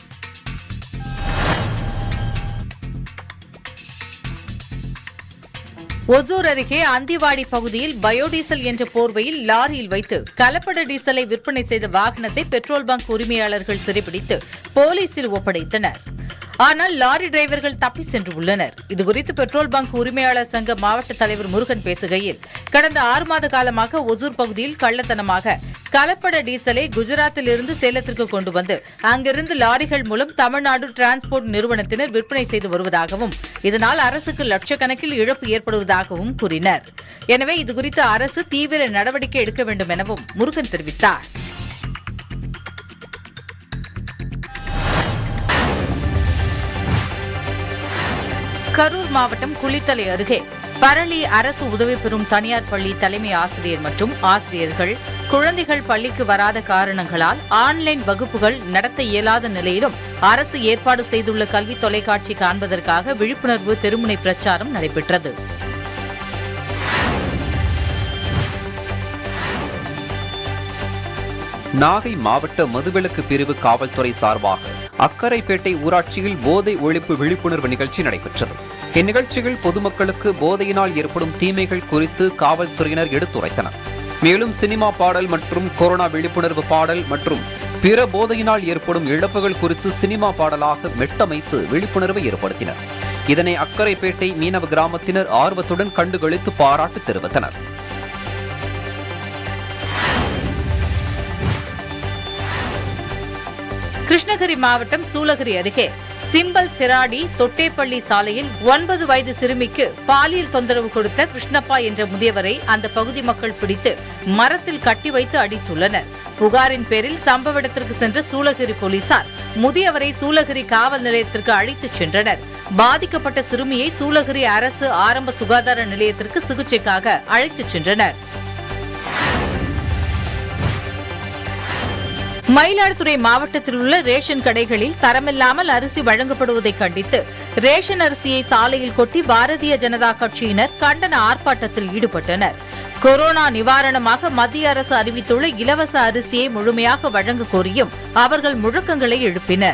ஒசூர் அருகே அந்திவாடி பகுதியில் பயோடீசல் என்ற போர்வையில் லாரியில் வைத்து கலப்பட டீசலை விற்பனை செய்த வாகனத்தை பெட்ரோல் பங்க் உரிமையாளர்கள் சிறைபிடித்து போலீசில் ஒப்படைத்தனர் ஆனால் லாரி டிரைவர்கள் தப்பி சென்று உள்ளனர் இதுகுறித்து பெட்ரோல் பங்க் உரிமையாளர் சங்க மாவட்ட தலைவர் முருகன் பேசுகையில் கடந்த ஆறு மாத காலமாக ஒசூர் பகுதியில் கள்ளத்தனமாக கலப்பட டீசலை குஜராத்தில் இருந்து சேலத்திற்கு கொண்டு வந்து அங்கிருந்து லாரிகள் மூலம் தமிழ்நாடு டிரான்ஸ்போர்ட் நிறுவனத்தினர் விற்பனை செய்து வருவதாகவும் இதனால் அரசுக்கு லட்சக்கணக்கில் இழப்பு ஏற்படுவதாகவும் கூறினர் எனவே இதுகுறித்து அரசு தீவிர நடவடிக்கை எடுக்க வேண்டும் எனவும் முருகன் தெரிவித்தார் கரூர் மாவட்டம் குளித்தலை அருகே பரளி அரசு உதவி பெறும் தனியார் பள்ளி தலைமை ஆசிரியர் மற்றும் ஆசிரியர்கள் குழந்தைகள் பள்ளிக்கு வராத காரணங்களால் ஆன்லைன் வகுப்புகள் நடத்த இயலாத நிலையிலும் அரசு ஏற்பாடு செய்துள்ள கல்வி தொலைக்காட்சி காண்பதற்காக விழிப்புணர்வு தெருமுனை பிரச்சாரம் நடைபெற்றது நாகை மாவட்ட மதுவிலக்கு பிரிவு காவல்துறை சார்பாக அக்கரைப்பேட்டை ஊராட்சியில் போதை ஒழிப்பு விழிப்புணர்வு நிகழ்ச்சி நடைபெற்றது இந்நிகழ்ச்சியில் பொதுமக்களுக்கு போதையினால் ஏற்படும் தீமைகள் குறித்து காவல்துறையினர் எடுத்துரைத்தனர் மேலும் சினிமா பாடல் மற்றும் கொரோனா விழிப்புணர்வு பாடல் மற்றும் பிற போதையினால் ஏற்படும் இழப்புகள் குறித்து சினிமா பாடலாக மெட்டமைத்து விழிப்புணர்வை ஏற்படுத்தினர் இதனை அக்கரைப்பேட்டை மீனவ கிராமத்தினர் ஆர்வத்துடன் கண்டுகளித்து பாராட்டு தெரிவித்தனர் கிருஷ்ணகிரி மாவட்டம் சூலகிரி அருகே சிம்பல் திராடி தொட்டேப்பள்ளி சாலையில் ஒன்பது வயது சிறுமிக்கு பாலியல் தொந்தரவு கொடுத்த கிருஷ்ணப்பா என்ற முதியவரை அந்த பகுதி மக்கள் பிடித்து மரத்தில் கட்டி வைத்து அடித்துள்ளனர் புகாரின் பேரில் சம்பவ இடத்திற்கு சென்ற சூலகிரி போலீசார் முதியவரை சூலகிரி காவல் நிலையத்திற்கு அழைத்துச் சென்றனர் பாதிக்கப்பட்ட சிறுமியை சூலகிரி அரசு ஆரம்ப சுகாதார நிலையத்திற்கு சிகிச்சைக்காக அழைத்துச் சென்றனர் மயிலாடுதுறை மாவட்டத்தில் உள்ள ரேஷன் கடைகளில் தரமில்லாமல் அரிசி வழங்கப்படுவதை கண்டித்து ரேஷன் அரிசியை சாலையில் கொட்டி பாரதிய ஜனதா கட்சியினர் கண்டன ஆர்ப்பாட்டத்தில் ஈடுபட்டனர் கொரோனா நிவாரணமாக மத்திய அரசு அறிவித்துள்ள இலவச அரிசியை முழுமையாக வழங்க கோரியும் அவர்கள் முழக்கங்களை எழுப்பினர்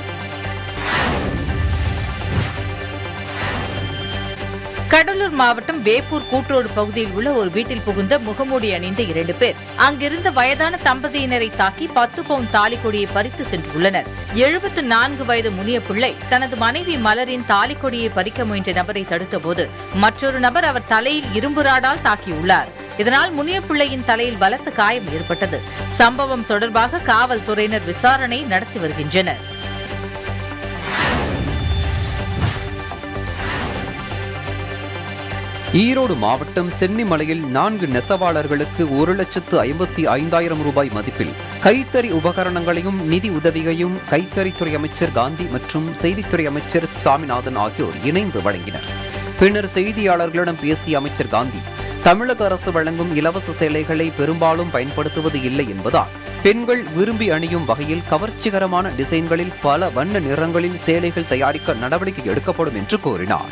கடலூர் மாவட்டம் வேப்பூர் கூற்றோடு பகுதியில் உள்ள ஒரு வீட்டில் புகுந்த முகமூடி அணிந்த இரண்டு பேர் அங்கிருந்த வயதான தம்பதியினரை தாக்கி பத்து பவுன் தாலி கொடியை பறித்து சென்றுள்ளனர் எழுபத்து நான்கு வயது முனிய பிள்ளை தனது மனைவி மலரின் தாலி கொடியை பறிக்க முயன்ற நபரை தடுத்தபோது மற்றொரு நபர் அவர் தலையில் இரும்பு ராடால் தாக்கியுள்ளார் இதனால் முனிய பிள்ளையின் தலையில் பலத்த காயம் ஏற்பட்டது சம்பவம் தொடர்பாக காவல்துறையினர் விசாரணை நடத்தி வருகின்றனர் ஈரோடு மாவட்டம் சென்னிமலையில் நான்கு நெசவாளர்களுக்கு ஒரு லட்சத்து ஐம்பத்தி ஐந்தாயிரம் ரூபாய் மதிப்பில் கைத்தறி உபகரணங்களையும் நிதி உதவியையும் கைத்தறித்துறை அமைச்சர் காந்தி மற்றும் செய்தித்துறை அமைச்சர் சாமிநாதன் ஆகியோர் இணைந்து வழங்கினர் பின்னர் செய்தியாளர்களிடம் பேசிய அமைச்சர் காந்தி தமிழக அரசு வழங்கும் இலவச சேலைகளை பெரும்பாலும் பயன்படுத்துவது இல்லை என்பதால் பெண்கள் விரும்பி அணியும் வகையில் கவர்ச்சிகரமான டிசைன்களில் பல வண்ண நிறங்களில் சேலைகள் தயாரிக்க நடவடிக்கை எடுக்கப்படும் என்று கூறினார்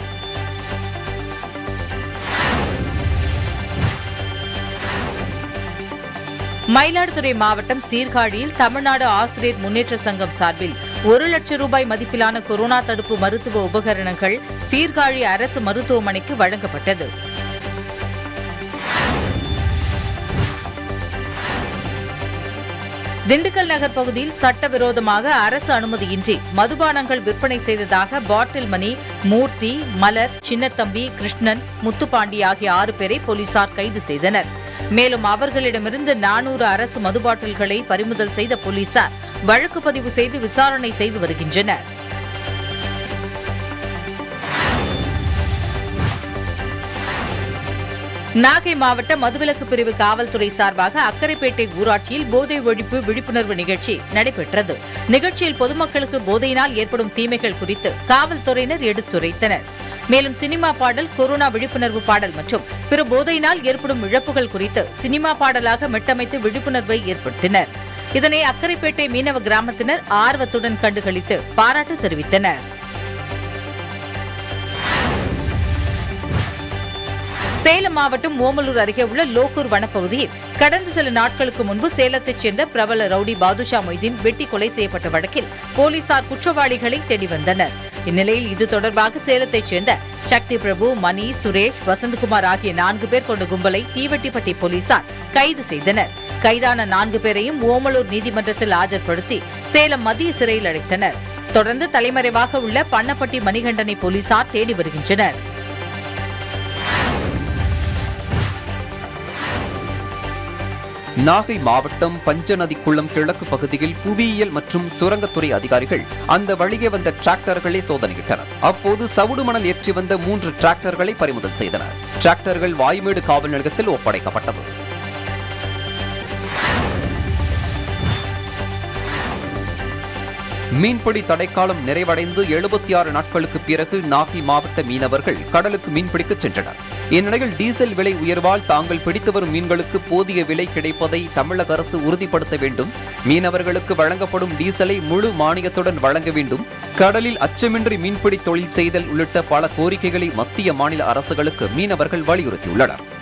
மயிலாடுதுறை மாவட்டம் சீர்காழியில் தமிழ்நாடு ஆசிரியர் முன்னேற்ற சங்கம் சார்பில் ஒரு லட்சம் ரூபாய் மதிப்பிலான கொரோனா தடுப்பு மருத்துவ உபகரணங்கள் சீர்காழி அரசு மருத்துவமனைக்கு வழங்கப்பட்டது திண்டுக்கல் நகர் பகுதியில் சட்டவிரோதமாக அரசு அனுமதியின்றி மதுபானங்கள் விற்பனை செய்ததாக பாட்டில் மணி மூர்த்தி மலர் சின்னத்தம்பி கிருஷ்ணன் முத்துப்பாண்டி ஆகிய ஆறு பேரை போலீசார் கைது செய்தனர் மேலும் அவர்களிடமிருந்து நானூறு அரசு மது பாட்டில்களை பறிமுதல் செய்த போலீசார் வழக்கு பதிவு செய்து விசாரணை செய்து வருகின்றனர் நாகை மாவட்ட மதுவிலக்கு பிரிவு காவல்துறை சார்பாக அக்கரைப்பேட்டை ஊராட்சியில் போதை ஒழிப்பு விழிப்புணர்வு நிகழ்ச்சி நடைபெற்றது நிகழ்ச்சியில் பொதுமக்களுக்கு போதையினால் ஏற்படும் தீமைகள் குறித்து காவல்துறையினர் எடுத்துரைத்தனர் மேலும் சினிமா பாடல் கொரோனா விழிப்புணர்வு பாடல் மற்றும் பிற போதையினால் ஏற்படும் இழப்புகள் குறித்து சினிமா பாடலாக மெட்டமைத்து விழிப்புணர்வை ஏற்படுத்தினர் இதனை அக்கரைப்பேட்டை மீனவ கிராமத்தினர் ஆர்வத்துடன் கண்டுகளித்து பாராட்டு தெரிவித்தனர் சேலம் மாவட்டம் ஓமலூர் அருகே உள்ள லோக்கூர் வனப்பகுதியில் கடந்த சில நாட்களுக்கு முன்பு சேலத்தைச் சேர்ந்த பிரபல ரவுடி பாதுஷா மொய்தீன் வெட்டி கொலை செய்யப்பட்ட வழக்கில் போலீசார் குற்றவாளிகளை தேடி வந்தனர் இந்நிலையில் இது தொடர்பாக சேலத்தைச் சேர்ந்த சக்தி பிரபு மணி சுரேஷ் வசந்தகுமார் ஆகிய நான்கு பேர் கொண்ட கும்பலை தீவட்டிப்பட்டி போலீசார் கைது செய்தனர் கைதான நான்கு பேரையும் ஓமலூர் நீதிமன்றத்தில் ஆஜர்படுத்தி சேலம் மத்திய சிறையில் அடைத்தனர் தொடர்ந்து தலைமறைவாக உள்ள பண்ணப்பட்டி மணிகண்டனை போலீசார் தேடி வருகின்றனர் நாகை மாவட்டம் பஞ்சநதி குளம் கிழக்கு பகுதியில் புவியியல் மற்றும் சுரங்கத்துறை அதிகாரிகள் அந்த வழியே வந்த டிராக்டர்களை சோதனையிட்டனர் அப்போது சவுடு மணல் ஏற்றி வந்த மூன்று டிராக்டர்களை பறிமுதல் செய்தனர் டிராக்டர்கள் வாய்மேடு காவல் நிலையத்தில் ஒப்படைக்கப்பட்டது மீன்பிடி தடைக்காலம் நிறைவடைந்து எழுபத்தி ஆறு நாட்களுக்கு பிறகு நாகை மாவட்ட மீனவர்கள் கடலுக்கு மீன்பிடிக்க சென்றனர் இந்நிலையில் டீசல் விலை உயர்வால் தாங்கள் பிடித்து வரும் மீன்களுக்கு போதிய விலை கிடைப்பதை தமிழக அரசு உறுதிப்படுத்த வேண்டும் மீனவர்களுக்கு வழங்கப்படும் டீசலை முழு மானியத்துடன் வழங்க வேண்டும் கடலில் அச்சமின்றி மீன்பிடி தொழில் செய்தல் உள்ளிட்ட பல கோரிக்கைகளை மத்திய மாநில அரசுகளுக்கு மீனவர்கள் வலியுறுத்தியுள்ளனர்